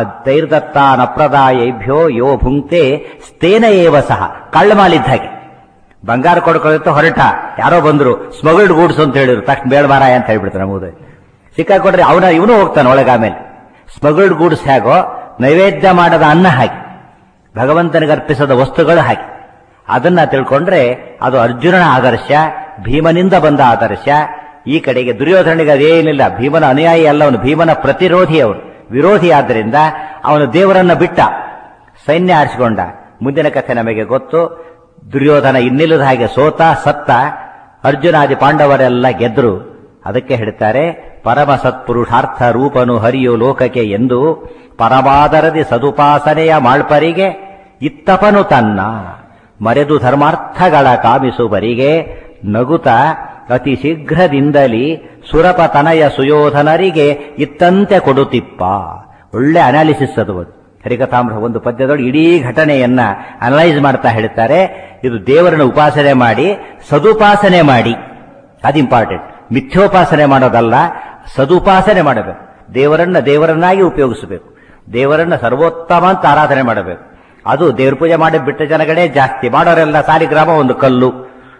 ತೈರ್ದತ್ತಾನಪ್ರದಾಯೈಭ್ಯೋ ಯೋ ಭುಂಕ್ತೆ ಸ್ಥೇನ ಏವ ಸಹ ಕಳ್ಳಮಾಲಿದ್ದ ಹಾಗೆ ಬಂಗಾರ ಕೊಡ್ಕೊಳ್ಳುತ್ತೆ ಹೊರಟ ಯಾರೋ ಬಂದ್ರು ಸ್ಮಗಲ್ಡ್ ಗೂಡ್ಸ್ ಅಂತ ಹೇಳಿದ್ರು ತಕ್ಷಣ ಬೇಡ ಮಾರಾಯ ಅಂತ ಹೇಳ್ಬಿಡ್ತಾರೆ ನಮ್ಮದು ಸಿಕ್ಕಾಕೊಡ್ರೆ ಅವನ ಇವನು ಹೋಗ್ತಾನೆ ಒಳಗೆ ಆಮೇಲೆ ಸ್ಮಗಲ್ಡ್ ಗೂಡ್ಸ್ ಹೇಗೋ ನೈವೇದ್ಯ ಮಾಡದ ಅನ್ನ ಹಾಗೆ ಭಗವಂತನಿಗೆ ಅರ್ಪಿಸದ ವಸ್ತುಗಳು ಹಾಗೆ ಅದನ್ನ ತಿಳ್ಕೊಂಡ್ರೆ ಅದು ಅರ್ಜುನನ ಆದರ್ಶ ಭೀಮನಿಂದ ಬಂದ ಆದರ್ಶ ಈ ಕಡೆಗೆ ದುರ್ಯೋಧನಿಗೆ ಅದೇನಿಲ್ಲ ಭೀಮನ ಅನುಯಾಯಿ ಅಲ್ಲ ಅವನು ಭೀಮನ ಪ್ರತಿರೋಧಿ ಅವನು ವಿರೋಧಿ ಆದ್ದರಿಂದ ಅವನು ದೇವರನ್ನ ಬಿಟ್ಟ ಸೈನ್ಯ ಆರಿಸಿಕೊಂಡ ಮುಂದಿನ ಕಥೆ ನಮಗೆ ಗೊತ್ತು ದುರ್ಯೋಧನ ಇನ್ನಿಲ್ಲದ ಹಾಗೆ ಸೋತ ಸತ್ತ ಅರ್ಜುನಾದಿ ಪಾಂಡವರೆಲ್ಲ ಗೆದ್ರು ಅದಕ್ಕೆ ಹೇಳ್ತಾರೆ ಪರಮ ಸತ್ಪುರುಷಾರ್ಥ ರೂಪನು ಹರಿಯು ಲೋಕಕ್ಕೆ ಎಂದು ಪರಮಾದರದಿ ಸದುಪಾಸನೆಯ ಮಾಳ್ಪರಿಗೆ ಇತ್ತಪನು ತನ್ನ ಮರೆದು ಧರ್ಮಾರ್ಥಗಳ ಕಾಮಿಸುವರಿಗೆ ನಗುತ ಅತಿ ಶೀಘ್ರದಿಂದಲಿ ಸುರಪತನಯ ಸುಯೋಧನರಿಗೆ ಇತ್ತಂತೆ ಕೊಡುತ್ತಿಪ್ಪ ಒಳ್ಳೆ ಅನಾಲಿಸಿಸ್ ಅದು ಒಂದು. ಹರಿಕಥಾಮೃತ ಒಂದು ಪದ್ಯದೊಳಗೆ ಇಡೀ ಘಟನೆಯನ್ನ ಅನಲೈಸ್ ಮಾಡ್ತಾ ಹೇಳ್ತಾರೆ ಇದು ದೇವರನ್ನ ಉಪಾಸನೆ ಮಾಡಿ ಸದುಪಾಸನೆ ಮಾಡಿ ಅದು ಇಂಪಾರ್ಟೆಂಟ್ ಮಿಥ್ಯೋಪಾಸನೆ ಮಾಡೋದಲ್ಲ ಸದುಪಾಸನೆ ಮಾಡಬೇಕು ದೇವರನ್ನ ದೇವರನ್ನಾಗಿ ಉಪಯೋಗಿಸಬೇಕು ದೇವರನ್ನ ಸರ್ವೋತ್ತಮ ಅಂತ ಆರಾಧನೆ ಮಾಡಬೇಕು ಅದು ದೇವ್ರ ಪೂಜೆ ಮಾಡಿ ಬಿಟ್ಟ ಜನಗಳೇ ಜಾಸ್ತಿ ಮಾಡೋರೆಲ್ಲ ಸಾಲಿಗ್ರಾಮ ಒಂದು ಕಲ್ಲು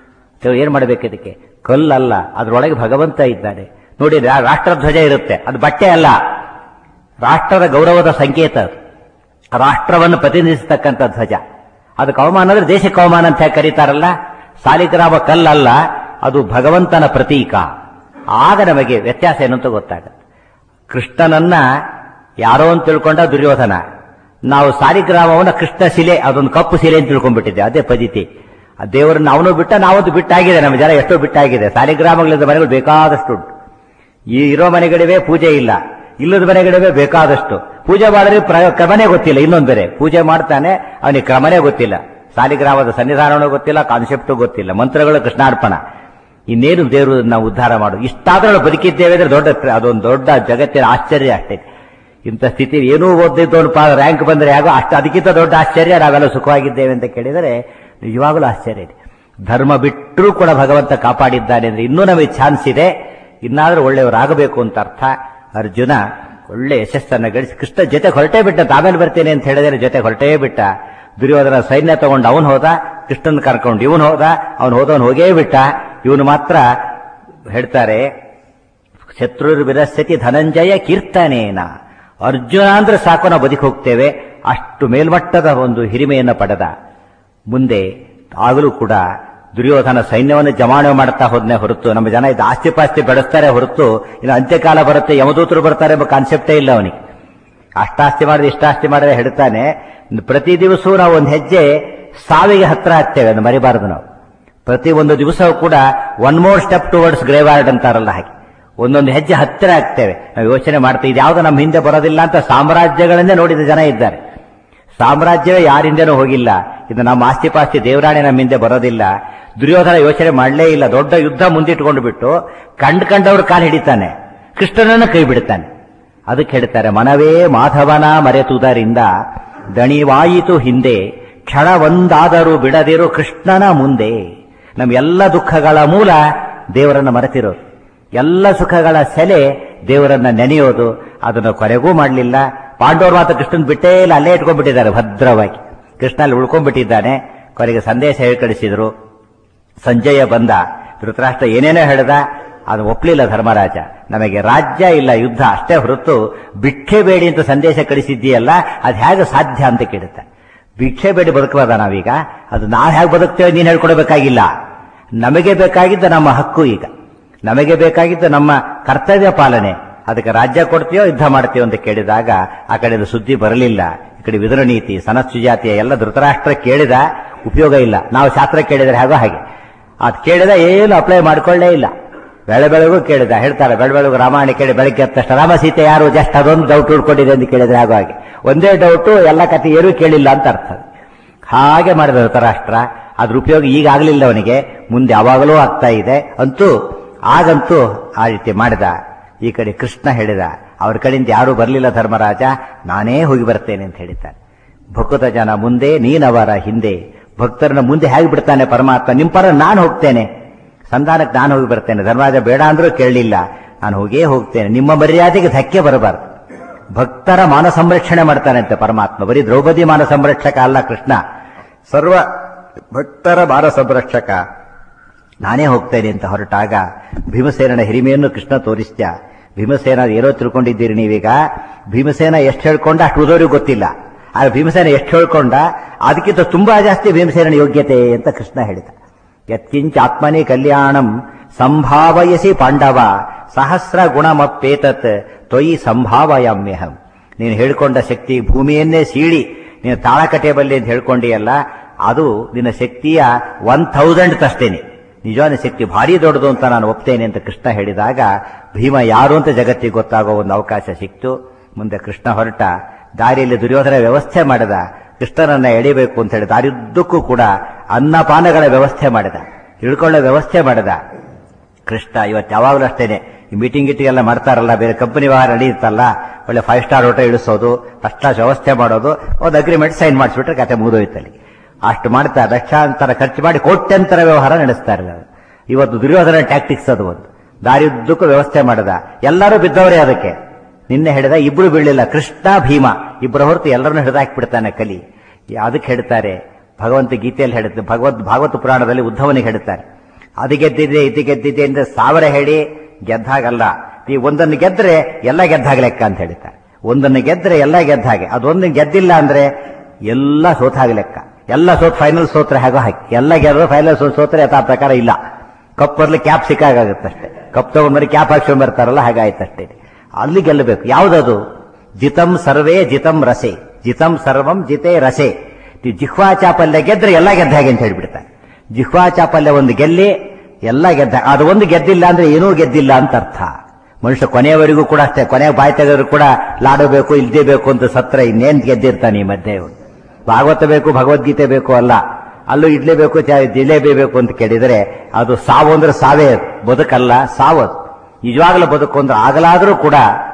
ಸೊ ಏನ್ ಮಾಡಬೇಕು ಇದಕ್ಕೆ ಕಲ್ಲಲ್ಲ ಅದರೊಳಗೆ ಭಗವಂತ ಇದ್ದಾನೆ ನೋಡಿ ರಾ- ರಾಷ್ಟ್ರಧ್ವಜ ಇರುತ್ತೆ ಅದು ಬಟ್ಟೆ ಅಲ್ಲ ರಾಷ್ಟ್ರದ ಗೌರವದ ಸಂಕೇತ ಅದು. ರಾಷ್ಟ್ರವನ್ನು ಪ್ರತಿನಿಧಿಸತಕ್ಕಂಥ ಧ್ವಜ ಅದಕ್ಕೆ ಅವಮಾನ ಅಂದ್ರೆ ದೇಶಕ್ಕೆ ಅವಮಾನ ಅಂತ ಹೇಗೆ ಕರೀತಾರಲ್ಲ ಸಾಲಿಗ್ರಾಮ ಕಲ್ಲಲ್ಲ ಅದು ಭಗವಂತನ ಪ್ರತೀಕ ಆಗ ನಮಗೆ ವ್ಯತ್ಯಾಸ ಏನು ಅಂತ ಗೊತ್ತಾಗುತ್ತೆ ಕೃಷ್ಣನನ್ನ ಯಾರೋ ಅಂತ ತಿಳ್ಕೊಂಡ ದುರ್ಯೋಧನ ನಾವು ಸಾಲಿಗ್ರಾಮವನ್ನ ಕೃಷ್ಣ ಶಿಲೆ ಅದೊಂದು ಕಪ್ಪು ಶಿಲೆ ಅಂತ ತಿಳ್ಕೊಂಡ್ಬಿಟ್ಟಿದ್ದೆ ಅದೇ ಪದ್ಧತಿ ಆ ದೇವರನ್ನ ಅವನು ಬಿಟ್ಟ ನಾವಂತೂ ಬಿಟ್ಟಾಗಿದೆ ನಮ್ಮ ಜನ ಎಷ್ಟೋ ಬಿಟ್ಟಾಗಿದೆ ಸಾಲಿಗ್ರಾಮಗಳಿಂದ ಮನೆಗಳು ಬೇಕಾದಷ್ಟು ಉಂಟು ಈ ಇರೋ ಮನೆಗಳಿವೆ ಪೂಜೆ ಇಲ್ಲ ಇಲ್ಲದ ಮನೆಗಳಿವೆ ಬೇಕಾದಷ್ಟು ಪೂಜೆ ಮಾಡಿದ್ರೆ ಪ್ರ- ಕ್ರಮನೇ ಗೊತ್ತಿಲ್ಲ ಇನ್ನೊಂದು ಬೇರೆ ಪೂಜೆ ಮಾಡ್ತಾನೆ ಅವನಿಗೆ ಕ್ರಮನೇ ಗೊತ್ತಿಲ್ಲ ಸಾಲಿಗ್ರಾಮದ ಸನ್ನಿಧಾನವೂ ಗೊತ್ತಿಲ್ಲ ಕಾನ್ಸೆಪ್ಟು ಗೊತ್ತಿಲ್ಲ ಮಂತ್ರಗಳು ಕೃಷ್ಣಾರ್ಪಣ ಇನ್ನೇನು ದೇವರು ನಾವು ಉದ್ಧಾರ ಮಾಡು ಇಷ್ಟಾದ್ರೂ ಬದುಕಿದ್ದೇವೆ ಅಂದ್ರೆ ದೊಡ್ಡ ಪ್ರ- ಅದೊಂದು ದೊಡ್ಡ ಜಗತ್ತಿನ ಆಶ್ಚರ್ಯ ಅಷ್ಟೇ ಇಂಥ ಸ್ಥಿತಿ ಏನೂ ಓದಿದ್ದವನು ಪಾ ರ್ಯಾಂಕ್ ಬಂದ್ರೆ ಯಾಗೋ ಅಷ್ಟು ಅದಕ್ಕಿಂತ ದೊಡ್ಡ ಆಶ್ಚರ್ಯ ನಾವೆಲ್ಲ ಸುಖವಾಗಿದ್ದೇವೆ ಅಂತ ಕೇಳಿದರೆ ನಿಜವಾಗಲೂ ಆಶ್ಚರ್ಯ ಇದೆ ಧರ್ಮ ಬಿಟ್ಟರೂ ಕೂಡ ಭಗವಂತ ಕಾಪಾಡಿದ್ದಾನೆ ಅಂದ್ರೆ ಇನ್ನೂ ನಮಗೆ ಚಾನ್ಸ್ ಇದೆ ಇನ್ನಾದ್ರೂ ಒಳ್ಳೆಯವರಾಗಬೇಕು ಅಂತ ಅರ್ಥ ಅರ್ಜುನ ಒಳ್ಳೆ ಯಶಸ್ಸನ್ನ ಗಳಿಸಿ ಕೃಷ್ಣ ಜೊತೆ ಹೊರಟೇ ಬಿಟ್ಟ ಆಮೇಲೆ ಬರ್ತೇನೆ ಅಂತ ಹೇಳಿದರೆ ಜೊತೆ ಹೊರಟೇ ಬಿಟ್ಟ ದುರ್ಯೋಧನ ಸೈನ್ಯ ತಗೊಂಡು ಅವನು ಹೋದ ಕೃಷ್ಣನ್ ಕರ್ಕೊಂಡು ಇವನು ಹೋದ ಅವನು ಹೋದವನು ಹೋಗೇ ಬಿಟ್ಟ ಇವನು ಮಾತ್ರ ಹೇಳ್ತಾರೆ ಶತ್ರುರ್ ವಿರಸ್ಯತಿ ಧನಂಜಯ ಕೀರ್ತನೇನ ಅರ್ಜುನ ಅಂದ್ರೆ ಸಾಕು ನಾವು ಬದುಕಿ ಹೋಗ್ತೇವೆ ಅಷ್ಟು ಮೇಲ್ಮಟ್ಟದ ಒಂದು ಹಿರಿಮೆಯನ್ನು ಪಡೆದ ಮುಂದೆ ಆಗಲೂ ಕೂಡ ದುರ್ಯೋಧನ ಸೈನ್ಯವನ್ನು ಜಮಾವಣೆ ಮಾಡ್ತಾ ಹೋದ್ನೆ ಹೊರತು ನಮ್ಮ ಜನ ಇದು ಆಸ್ತಿ ಪಾಸ್ತಿ ಬೆಳೆಸ್ತಾರೆ ಹೊರತು ಇನ್ನು ಅಂತ್ಯಕಾಲ ಬರುತ್ತೆ ಯಮದೂತರು ಬರ್ತಾರೆ ಎಂಬ ಕಾನ್ಸೆಪ್ಟೇ ಇಲ್ಲ ಅವನಿಗೆ ಅಷ್ಟಾಸ್ತಿ ಮಾಡಿದ್ರೆ ಇಷ್ಟಾಸ್ತಿ ಮಾಡಿದ್ರೆ ಹೇಳ್ತಾನೆ ಪ್ರತಿ ದಿವಸವೂ ನಾವು ಒಂದು ಹೆಜ್ಜೆ ಸಾವಿಗೆ ಹತ್ರ ಆಗ್ತೇವೆ ಅದನ್ನು ಮರಿಬಾರದು ನಾವು ಪ್ರತಿ ಒಂದು ದಿವಸವೂ ಕೂಡ one more step towards graveyard ಅಂತಾರಲ್ಲ ಹಾಗೆ ಒಂದೊಂದು ಹೆಜ್ಜೆ ಹತ್ತಿರ ಆಗ್ತೇವೆ ನಾವು ಯೋಚನೆ ಮಾಡ್ತೀವಿ ಇದ್ಯಾವುದು ನಮ್ಮ ಹಿಂದೆ ಬರೋದಿಲ್ಲ ಅಂತ ಸಾಮ್ರಾಜ್ಯಗಳನ್ನೇ ನೋಡಿದ ಜನ ಇದ್ದಾರೆ ಸಾಮ್ರಾಜ್ಯವೇ ಯಾರ ಹಿಂದೆನೂ ಹೋಗಿಲ್ಲ ಇದು ನಮ್ಮ ಆಸ್ತಿ ಪಾಸ್ತಿ ದೇವರಾಣೆ ನಮ್ಮ ಹಿಂದೆ ಬರೋದಿಲ್ಲ ದುರ್ಯೋಧನ ಯೋಚನೆ ಮಾಡಲೇ ಇಲ್ಲ ದೊಡ್ಡ ಯುದ್ಧ ಮುಂದಿಟ್ಕೊಂಡು ಬಿಟ್ಟು ಕಂಡ್ ಕಂಡವ್ರ ಕಾಲು ಹಿಡಿತಾನೆ ಕೃಷ್ಣನನ್ನು ಕೈ ಬಿಡ್ತಾನೆ ಅದಕ್ಕೆ ಹೇಳ್ತಾರೆ ಮನವೇ ಮಾಧವನ ಮರೆತುದರಿಂದ ದಣಿವಾಯಿತು ಹಿಂದೆ ಕ್ಷಣವೊಂದಾದರೂ ಬಿಡದಿರು ಕೃಷ್ಣನ ಮುಂದೆ ನಮ್ಮ ಎಲ್ಲ ದುಃಖಗಳ ಮೂಲ ದೇವರನ್ನ ಮರೆತಿರೋದು ಎಲ್ಲ ಸುಖಗಳ ಸೆಲೆ ದೇವರನ್ನ ನೆನೆಯೋದು ಅದನ್ನು ಕೊನೆಗೂ ಮಾಡಲಿಲ್ಲ ಪಾಂಡವರು ಮಾತ್ರ ಕೃಷ್ಣನ್ ಬಿಟ್ಟೇ ಇಲ್ಲ ಅಲ್ಲೇ ಇಟ್ಕೊಂಡ್ಬಿಟ್ಟಿದ್ದಾರೆ ಭದ್ರವಾಗಿ ಕೃಷ್ಣ ಅಲ್ಲಿ ಉಳ್ಕೊಂಡ್ಬಿಟ್ಟಿದ್ದಾನೆ ಕೊನೆಗೆ ಸಂದೇಶ ಹೇಳಿ ಕಳಿಸಿದ್ರು ಸಂಜಯ ಬಂದ ಧೃತರಾಷ್ಟ್ರ ಏನೇನೋ ಹೇಳ್ದ ಅದು ಒಪ್ಲಿಲ್ಲ ಧರ್ಮರಾಜ ನಮಗೆ ರಾಜ್ಯ ಇಲ್ಲ ಯುದ್ಧ ಅಷ್ಟೇ ಹೊರತು ಭಿಕ್ಷೆ ಬೇಡಿ ಅಂತ ಸಂದೇಶ ಕಳಿಸಿದ್ದೀಯಲ್ಲ ಅದು ಹೇಗೆ ಸಾಧ್ಯ ಅಂತ ಕೇಳುತ್ತೆ ಭಿಕ್ಷೆ ಬೇಡಿ ಬದುಕಬಾರ್ದ ನಾವೀಗ ಅದು ನಾವು ಹೇಗೆ ಬದುಕ್ತೇವೆ ನೀನು ಹೇಳ್ಕೊಡ್ಬೇಕಾಗಿಲ್ಲ ನಮಗೆ ಬೇಕಾಗಿದ್ದ ನಮ್ಮ ಹಕ್ಕು ಈಗ ನಮಗೆ ಬೇಕಾಗಿದ್ದ ನಮ್ಮ ಕರ್ತವ್ಯ ಪಾಲನೆ ಅದಕ್ಕೆ ರಾಜ್ಯ ಕೊಡ್ತೀಯೋ ಯುದ್ಧ ಮಾಡ್ತೀಯೋ ಅಂತ ಕೇಳಿದಾಗ ಆ ಕಡೆಯಿಂದ ಸುದ್ದಿ ಬರಲಿಲ್ಲ ಈ ಕಡೆ ವಿದುರ ನೀತಿ ಸನತ್ಸುಜಾತಿಯ ಎಲ್ಲ ಧೃತರಾಷ್ಟ್ರ ಕೇಳಿದ ಉಪಯೋಗ ಇಲ್ಲ ನಾವು ಶಾಸ್ತ್ರ ಕೇಳಿದರೆ ಹಾಗೋ ಹಾಗೆ ಅದು ಕೇಳಿದ ಏನು ಅಪ್ಲೈ ಮಾಡ್ಕೊಳ್ಳೇ ಇಲ್ಲ ಬೆಳೆ ಬೆಳಗು ಕೇಳಿದ ಹೇಳ್ತಾರೆ ಬೆಳೆ ಬೆಳಗು ರಾಮಾಯಣ ಕೇಳಿ ಬೆಳಗ್ಗೆ ಎದ್ದ ತಕ್ಷಣ ರಾಮ ಸೀತೆ ಯಾರು ಜಸ್ಟ್ ಅದೊಂದು ಡೌಟ್ ಉಳ್ಕೊಂಡಿದೆ ಅಂತ ಕೇಳಿದ್ರೆ ಆಗೋ ಹಾಗೆ ಒಂದೇ ಡೌಟು ಎಲ್ಲ ಕಥೆ ಏನೂ ಕೇಳಿಲ್ಲ ಅಂತ ಅರ್ಥ ಹಾಗೆ ಮಾಡಿದ ಧೃತರಾಷ್ಟ್ರ ಅದ್ರ ಉಪಯೋಗ ಈಗ ಆಗಲಿಲ್ಲ ಅವನಿಗೆ ಮುಂದೆ ಯಾವಾಗಲೂ ಆಗ್ತಾ ಇದೆ ಅಂತೂ ಆಗಂತೂ ಆ ರೀತಿ ಮಾಡಿದ ಈ ಕಡೆ ಕೃಷ್ಣ ಹೇಳಿದ ಅವ್ರ ಕಡೆಯಿಂದ ಯಾರೂ ಬರಲಿಲ್ಲ ಧರ್ಮರಾಜ ನಾನೇ ಹೋಗಿ ಬರ್ತೇನೆ ಅಂತ ಹೇಳಿದ್ದಾನೆ ಭಕ್ತ ಜನ ಮುಂದೆ ನೀನವರ ಹಿಂದೆ ಭಕ್ತರನ್ನ ಮುಂದೆ ಹೇಗೆ ಬಿಡ್ತಾನೆ ಪರಮಾತ್ಮ ನಿಮ್ಮ ಪರ ನಾನು ಹೋಗ್ತೇನೆ ಸಂಧಾನಕ್ಕೆ ನಾನು ಹೋಗಿ ಬರ್ತೇನೆ ಧರ್ಮರಾಜ ಬೇಡ ಅಂದ್ರೂ ಕೇಳಲಿಲ್ಲ ನಾನು ಹೋಗೇ ಹೋಗ್ತೇನೆ ನಿಮ್ಮ ಮರ್ಯಾದೆಗೆ ಧಕ್ಕೆ ಬರಬಾರ್ದು ಭಕ್ತರ ಮಾನ ಸಂರಕ್ಷಣೆ ಮಾಡ್ತಾನೆ ಅಂತ ಪರಮಾತ್ಮ ಬರೀ ದ್ರೌಪದಿ ಮಾನ ಸಂರಕ್ಷಕ ಅಲ್ಲ ಕೃಷ್ಣ ಸರ್ವ ಭಕ್ತರ ಮಾನ ಸಂರಕ್ಷಕ ನಾನೇ ಹೋಗ್ತೇನೆ ಅಂತ ಹೊರಟಾಗ ಭೀಮಸೇನನ ಹಿರಿಮೆಯನ್ನು ಕೃಷ್ಣ ತೋರಿಸ್ತ್ಯ ಭೀಮಸೇನ ಏನೋ ತಿಳ್ಕೊಂಡಿದ್ದೀರಿ ನೀವೀಗ ಭೀಮಸೇನ ಎಷ್ಟು ಹೇಳ್ಕೊಂಡ ಅಷ್ಟು ಉದೋರಿಗೆ ಗೊತ್ತಿಲ್ಲ ಆದ್ರೆ ಭೀಮಸೇನ ಎಷ್ಟು ಹೇಳ್ಕೊಂಡ ಅದಕ್ಕಿಂತ ತುಂಬಾ ಜಾಸ್ತಿ ಭೀಮಸೇನನ ಯೋಗ್ಯತೆ ಅಂತ ಕೃಷ್ಣ ಹೇಳಿದ ಯತ್ಕಿಂಚ ಆತ್ಮನಿ ಕಲ್ಯಾಣಂ ಸಂಭಾವಯಸಿ ಪಾಂಡವ ಸಹಸ್ರ ಗುಣಮಪ್ಪೇತತ್ ತ್ವಯಿ ಸಂಭಾವಯಾಮ್ಯಹಂ ನೀನು ಹೇಳ್ಕೊಂಡ ಶಕ್ತಿ ಭೂಮಿಯನ್ನೇ ಸೀಳಿ ನೀನು ತಾಳಕಟೆ ಬಲ್ಲಿ ಅಂತ ಹೇಳ್ಕೊಂಡಿಯಲ್ಲ ಅದು ನಿನ್ನ ಶಕ್ತಿಯ ಒನ್ ಥೌಸಂಡ್ ಅಷ್ಟೇನೆ ನಿಜವಾದ ಶಕ್ತಿ ಭಾರಿ ದೊಡ್ಡದು ಅಂತ ನಾನು ಒಪ್ತೇನೆ ಅಂತ ಕೃಷ್ಣ ಹೇಳಿದಾಗ ಭೀಮ ಯಾರು ಅಂತ ಜಗತ್ತಿಗೆ ಗೊತ್ತಾಗೋ ಒಂದು ಅವಕಾಶ ಸಿಕ್ತು ಮುಂದೆ ಕೃಷ್ಣ ಹೊರಟ ದಾರಿಯಲ್ಲಿ ದುರ್ಯೋಧನ ವ್ಯವಸ್ಥೆ ಮಾಡಿದ ಕೃಷ್ಣನನ್ನ ಎಳಿಬೇಕು ಅಂತ ಹೇಳಿ ದಾರಿಯುದ್ದಕ್ಕೂ ಕೂಡ ಅನ್ನಪಾನಗಳ ವ್ಯವಸ್ಥೆ ಮಾಡಿದ ಇಳ್ಕೊಳ್ಳೋ ವ್ಯವಸ್ಥೆ ಮಾಡಿದ ಕೃಷ್ಣ ಇವತ್ತು ಯಾವಾಗಲೂ ಅಷ್ಟೇನೆ ಈ ಮೀಟಿಂಗ್ ಗಿಟಿಂಗ್ ಎಲ್ಲ ಮಾಡ್ತಾರಲ್ಲ ಬೇರೆ ಕಂಪನಿ ವ್ಯವಹಾರ ನಡೆಯುತ್ತಲ್ಲ ಒಳ್ಳೆ ಫೈವ್ ಸ್ಟಾರ್ ಹೋಟೆಲ್ ಇಳಿಸೋದು ಫಸ್ಟ್ ಕ್ಲಾಸ್ ವ್ಯವಸ್ಥೆ ಮಾಡೋದು ಒಂದು ಅಗ್ರಿಮೆಂಟ್ ಸೈನ್ ಮಾಡಿಸ್ಬಿಟ್ರೆ ಕತೆ ಮುಗಿದೋಯ್ತಲ್ಲಿ ಅಷ್ಟು ಮಾಡ್ತಾ ಲಕ್ಷಾಂತರ ಖರ್ಚು ಮಾಡಿ ಕೋಟ್ಯಂತರ ವ್ಯವಹಾರ ನಡೆಸ್ತಾರೆ ಇವತ್ತು ದುರ್ಯೋಧನ ಟ್ಯಾಕ್ಟಿಕ್ಸ್ ಅದು ಒಂದು ದಾರಿಯುದ್ದಕ್ಕೂ ವ್ಯವಸ್ಥೆ ಮಾಡಿದ ಎಲ್ಲರೂ ಬಿದ್ದವರೇ ಅದಕ್ಕೆ ನಿನ್ನೆ ಹಿಡಿದ ಇಬ್ರು ಬೀಳಲಿಲ್ಲ ಕೃಷ್ಣ ಭೀಮ ಇಬ್ಬರ ಹೊರತು ಎಲ್ಲರನ್ನೂ ಹಿಡಿದಾಕ್ಬಿಡ್ತಾನೆ ಕಲಿ ಅದಕ್ಕೆ ಹೇಳ್ತಾರೆ ಭಗವಂತ ಗೀತೆಯಲ್ಲಿ ಹೇಳುತ್ತೆ ಭಗವದ್ ಭಾಗವತ ಪುರಾಣದಲ್ಲಿ ಉದ್ಧವನಿಗೆ ಹೇಳ್ತಾರೆ ಅದು ಗೆದ್ದಿದೆ ಇದು ಗೆದ್ದಿದೆ ಅಂತ ಸಾವಿರ ಹೇಳಿ ಗೆದ್ದಾಗಲ್ಲ ಈ ಒಂದನ್ನು ಗೆದ್ರೆ ಎಲ್ಲ ಗೆದ್ದಾಗ ಲೆಕ್ಕ ಅಂತ ಹೇಳ್ತಾರೆ ಒಂದನ್ನು ಗೆದ್ರೆ ಎಲ್ಲ ಗೆದ್ದ ಹಾಗೆ ಅದೊಂದು ಗೆದ್ದಿಲ್ಲ ಅಂದ್ರೆ ಎಲ್ಲ ಸೋತಾಗ ಲೆಕ್ಕ ಎಲ್ಲ ಸೋತ್ ಫೈನಲ್ ಸೋತ್ರೆ ಹಾಗೋ ಹಾಕಿ ಎಲ್ಲ ಗೆದ್ರೆ ಫೈನಲ್ ಸೋತ್ರೆ ಯಥಾ ಪ್ರಕಾರ ಇಲ್ಲ ಕಪ್ ಬರ್ಲಿ ಕ್ಯಾಪ್ ಸಿಕ್ಕಾಗತ್ತಷ್ಟೇ ಕಪ್ ತಗೊಂಡ್ಬರಿ ಕ್ಯಾಪ್ ಹಾಕ್ಸ್ಕೊಂಡ್ ಬರ್ತಾರಲ್ಲ ಹಾಗಾಯ್ತಷ್ಟೇ ಅಲ್ಲಿ ಗೆಲ್ಲಬೇಕು ಯಾವ್ದದು ಜಿತಂ ಸರ್ವೇ ಜಿತಂ ರಸೆ ಜಿತಂ ಸರ್ವಂ ಜಿತೆ ರಸೆ ಈ ಜಿಹ್ವಾ ಚಾಪಲ್ಯ ಗೆದ್ರೆ ಎಲ್ಲ ಗೆದ್ದ ಹಾಗೆ ಅಂತ ಹೇಳ್ಬಿಡ್ತಾರೆ ಜಿಹ್ವಾ ಚಾಪಲ್ಯ ಒಂದು ಗೆಲ್ಲಿ ಎಲ್ಲ ಗೆದ್ದ ಅದು ಒಂದು ಗೆದ್ದಿಲ್ಲ ಅಂದ್ರೆ ಏನೂ ಗೆದ್ದಿಲ್ಲ ಅಂತ ಅರ್ಥ ಮನುಷ್ಯ ಕೊನೆಯವರೆಗೂ ಕೂಡ ಅಷ್ಟೇ ಕೊನೆಗೆ ಬಾಯಿ ತೆಗೆದ್ರು ಕೂಡ ಲಾಡಬೇಕು ಇಲ್ದೇ ಬೇಕು ಅಂತ ಸತ್ರ ಇನ್ನೇನ್ ಗೆದ್ದಿರ್ತಾನೆ ಈ ಮಧ್ಯೆ ಇವ್ನು. ಭಾಗವತ ಬೇಕು ಭಗವದ್ಗೀತೆ ಬೇಕು ಅಲ್ಲ ಅಲ್ಲೂ ಇಡ್ಲೇಬೇಕು ಜಿಲೇಬಿ ಬೇಕು ಅಂತ ಕೇಳಿದರೆ ಅದು ಸಾವು ಅಂದ್ರೆ ಸಾವೇ ಅದು. ಬದುಕಲ್ಲ ಸಾವದು ನಿಜವಾಗಲೂ ಬದುಕು ಅಂದ್ರೆ ಆಗಲಾದರೂ ಕೂಡ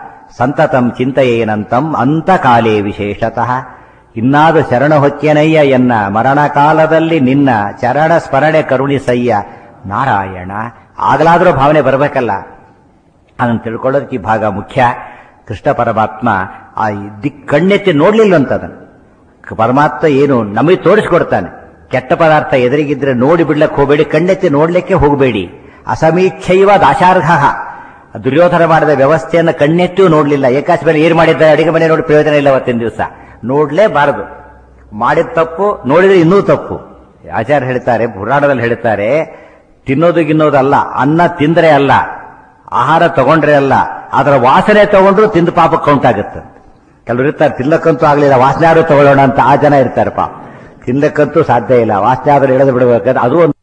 ಸಂತತಂ ಚಿಂತೆಯೇನಂತಂ ಅಂತಕಾಲೇ ವಿಶೇಷತಃ ಇನ್ನಾದ ಶರಣ ಹೊಚ್ಚೆನಯ್ಯ ಎನ್ನ ಮರಣ ಕಾಲದಲ್ಲಿ ನಿನ್ನ ಚರಣ ಸ್ಮರಣೆ ಕರುಣಿಸಯ್ಯ ನಾರಾಯಣ ಆಗಲಾದರೂ ಭಾವನೆ ಬರಬೇಕಲ್ಲ ಅದನ್ನು ತಿಳ್ಕೊಳ್ಳೋದಕ್ಕೆ ಈ ಭಾಗ ಮುಖ್ಯ ಕೃಷ್ಣ ಪರಮಾತ್ಮ ಆ ದಿಕ್ ಕಣ್ಣೆತ್ತಿ ನೋಡ್ಲಿಲ್ಲ ಅದನ್ನು ಪರಮಾತ್ಮ ಏನು ನಮಗೆ ತೋರಿಸ್ಕೊಡ್ತಾನೆ ಕೆಟ್ಟ ಪದಾರ್ಥ ಎದುರಿಗಿದ್ರೆ ನೋಡಿ ಬಿಡ್ಲಕ್ಕೆ ಹೋಗಬೇಡಿ ಕಣ್ಣೆತ್ತಿ ನೋಡ್ಲಿಕ್ಕೆ ಹೋಗಬೇಡಿ ಅಸಮೀಕ್ಷೈವ ದಾಶಾರ್ಹ ದುರ್ಯೋಧನ ಮಾಡಿದ ವ್ಯವಸ್ಥೆಯನ್ನು ಕಣ್ಣೆತ್ತೂ ನೋಡ್ಲಿಲ್ಲ ಏಕಾಶ ಮೇಲೆ ಏನ್ ಮಾಡಿದ್ದಾರೆ ಅಡಿಗೆ ಮನೆ ನೋಡಿ ಪ್ರಯೋಜನ ಇಲ್ಲ ಅವತ್ತಿನ ದಿವಸ ನೋಡ್ಲೇಬಾರದು ಮಾಡಿದ ತಪ್ಪು ನೋಡಿದ್ರೆ ಇನ್ನೂ ತಪ್ಪು ಆಚಾರ್ಯ ಹೇಳ್ತಾರೆ ಪುರಾಣದಲ್ಲಿ ಹೇಳ್ತಾರೆ ತಿನ್ನೋದು ಗಿನ್ನೋದಲ್ಲ ಅನ್ನ ತಿಂದ್ರೆ ಅಲ್ಲ ಆಹಾರ ತಗೊಂಡ್ರೆ ಅಲ್ಲ ಅದರ ವಾಸನೆ ತಗೊಂಡ್ರು ತಿಂದು ಪಾಪ ಕೌಂಟ್ ಆಗುತ್ತೆ ಕೆಲವರು ಇರ್ತಾರೆ ತಿನ್ನಕ್ಕಂತೂ ಆಗ್ಲಿಲ್ಲ ವಾಸನೆ ಆದ್ರೂ ತಗೊಳ್ಳೋಣ ಅಂತ ಆ ಜನ ಇರ್ತಾರೆ ಪಾಪ ತಿನ್ನಕ್ಕಂತೂ ಸಾಧ್ಯ ಇಲ್ಲ ವಾಸನೆ ಆದ್ರೂ ಇಳಿದು ಬಿಡಬೇಕಾದ್ರೆ ಅದು ಒಂದು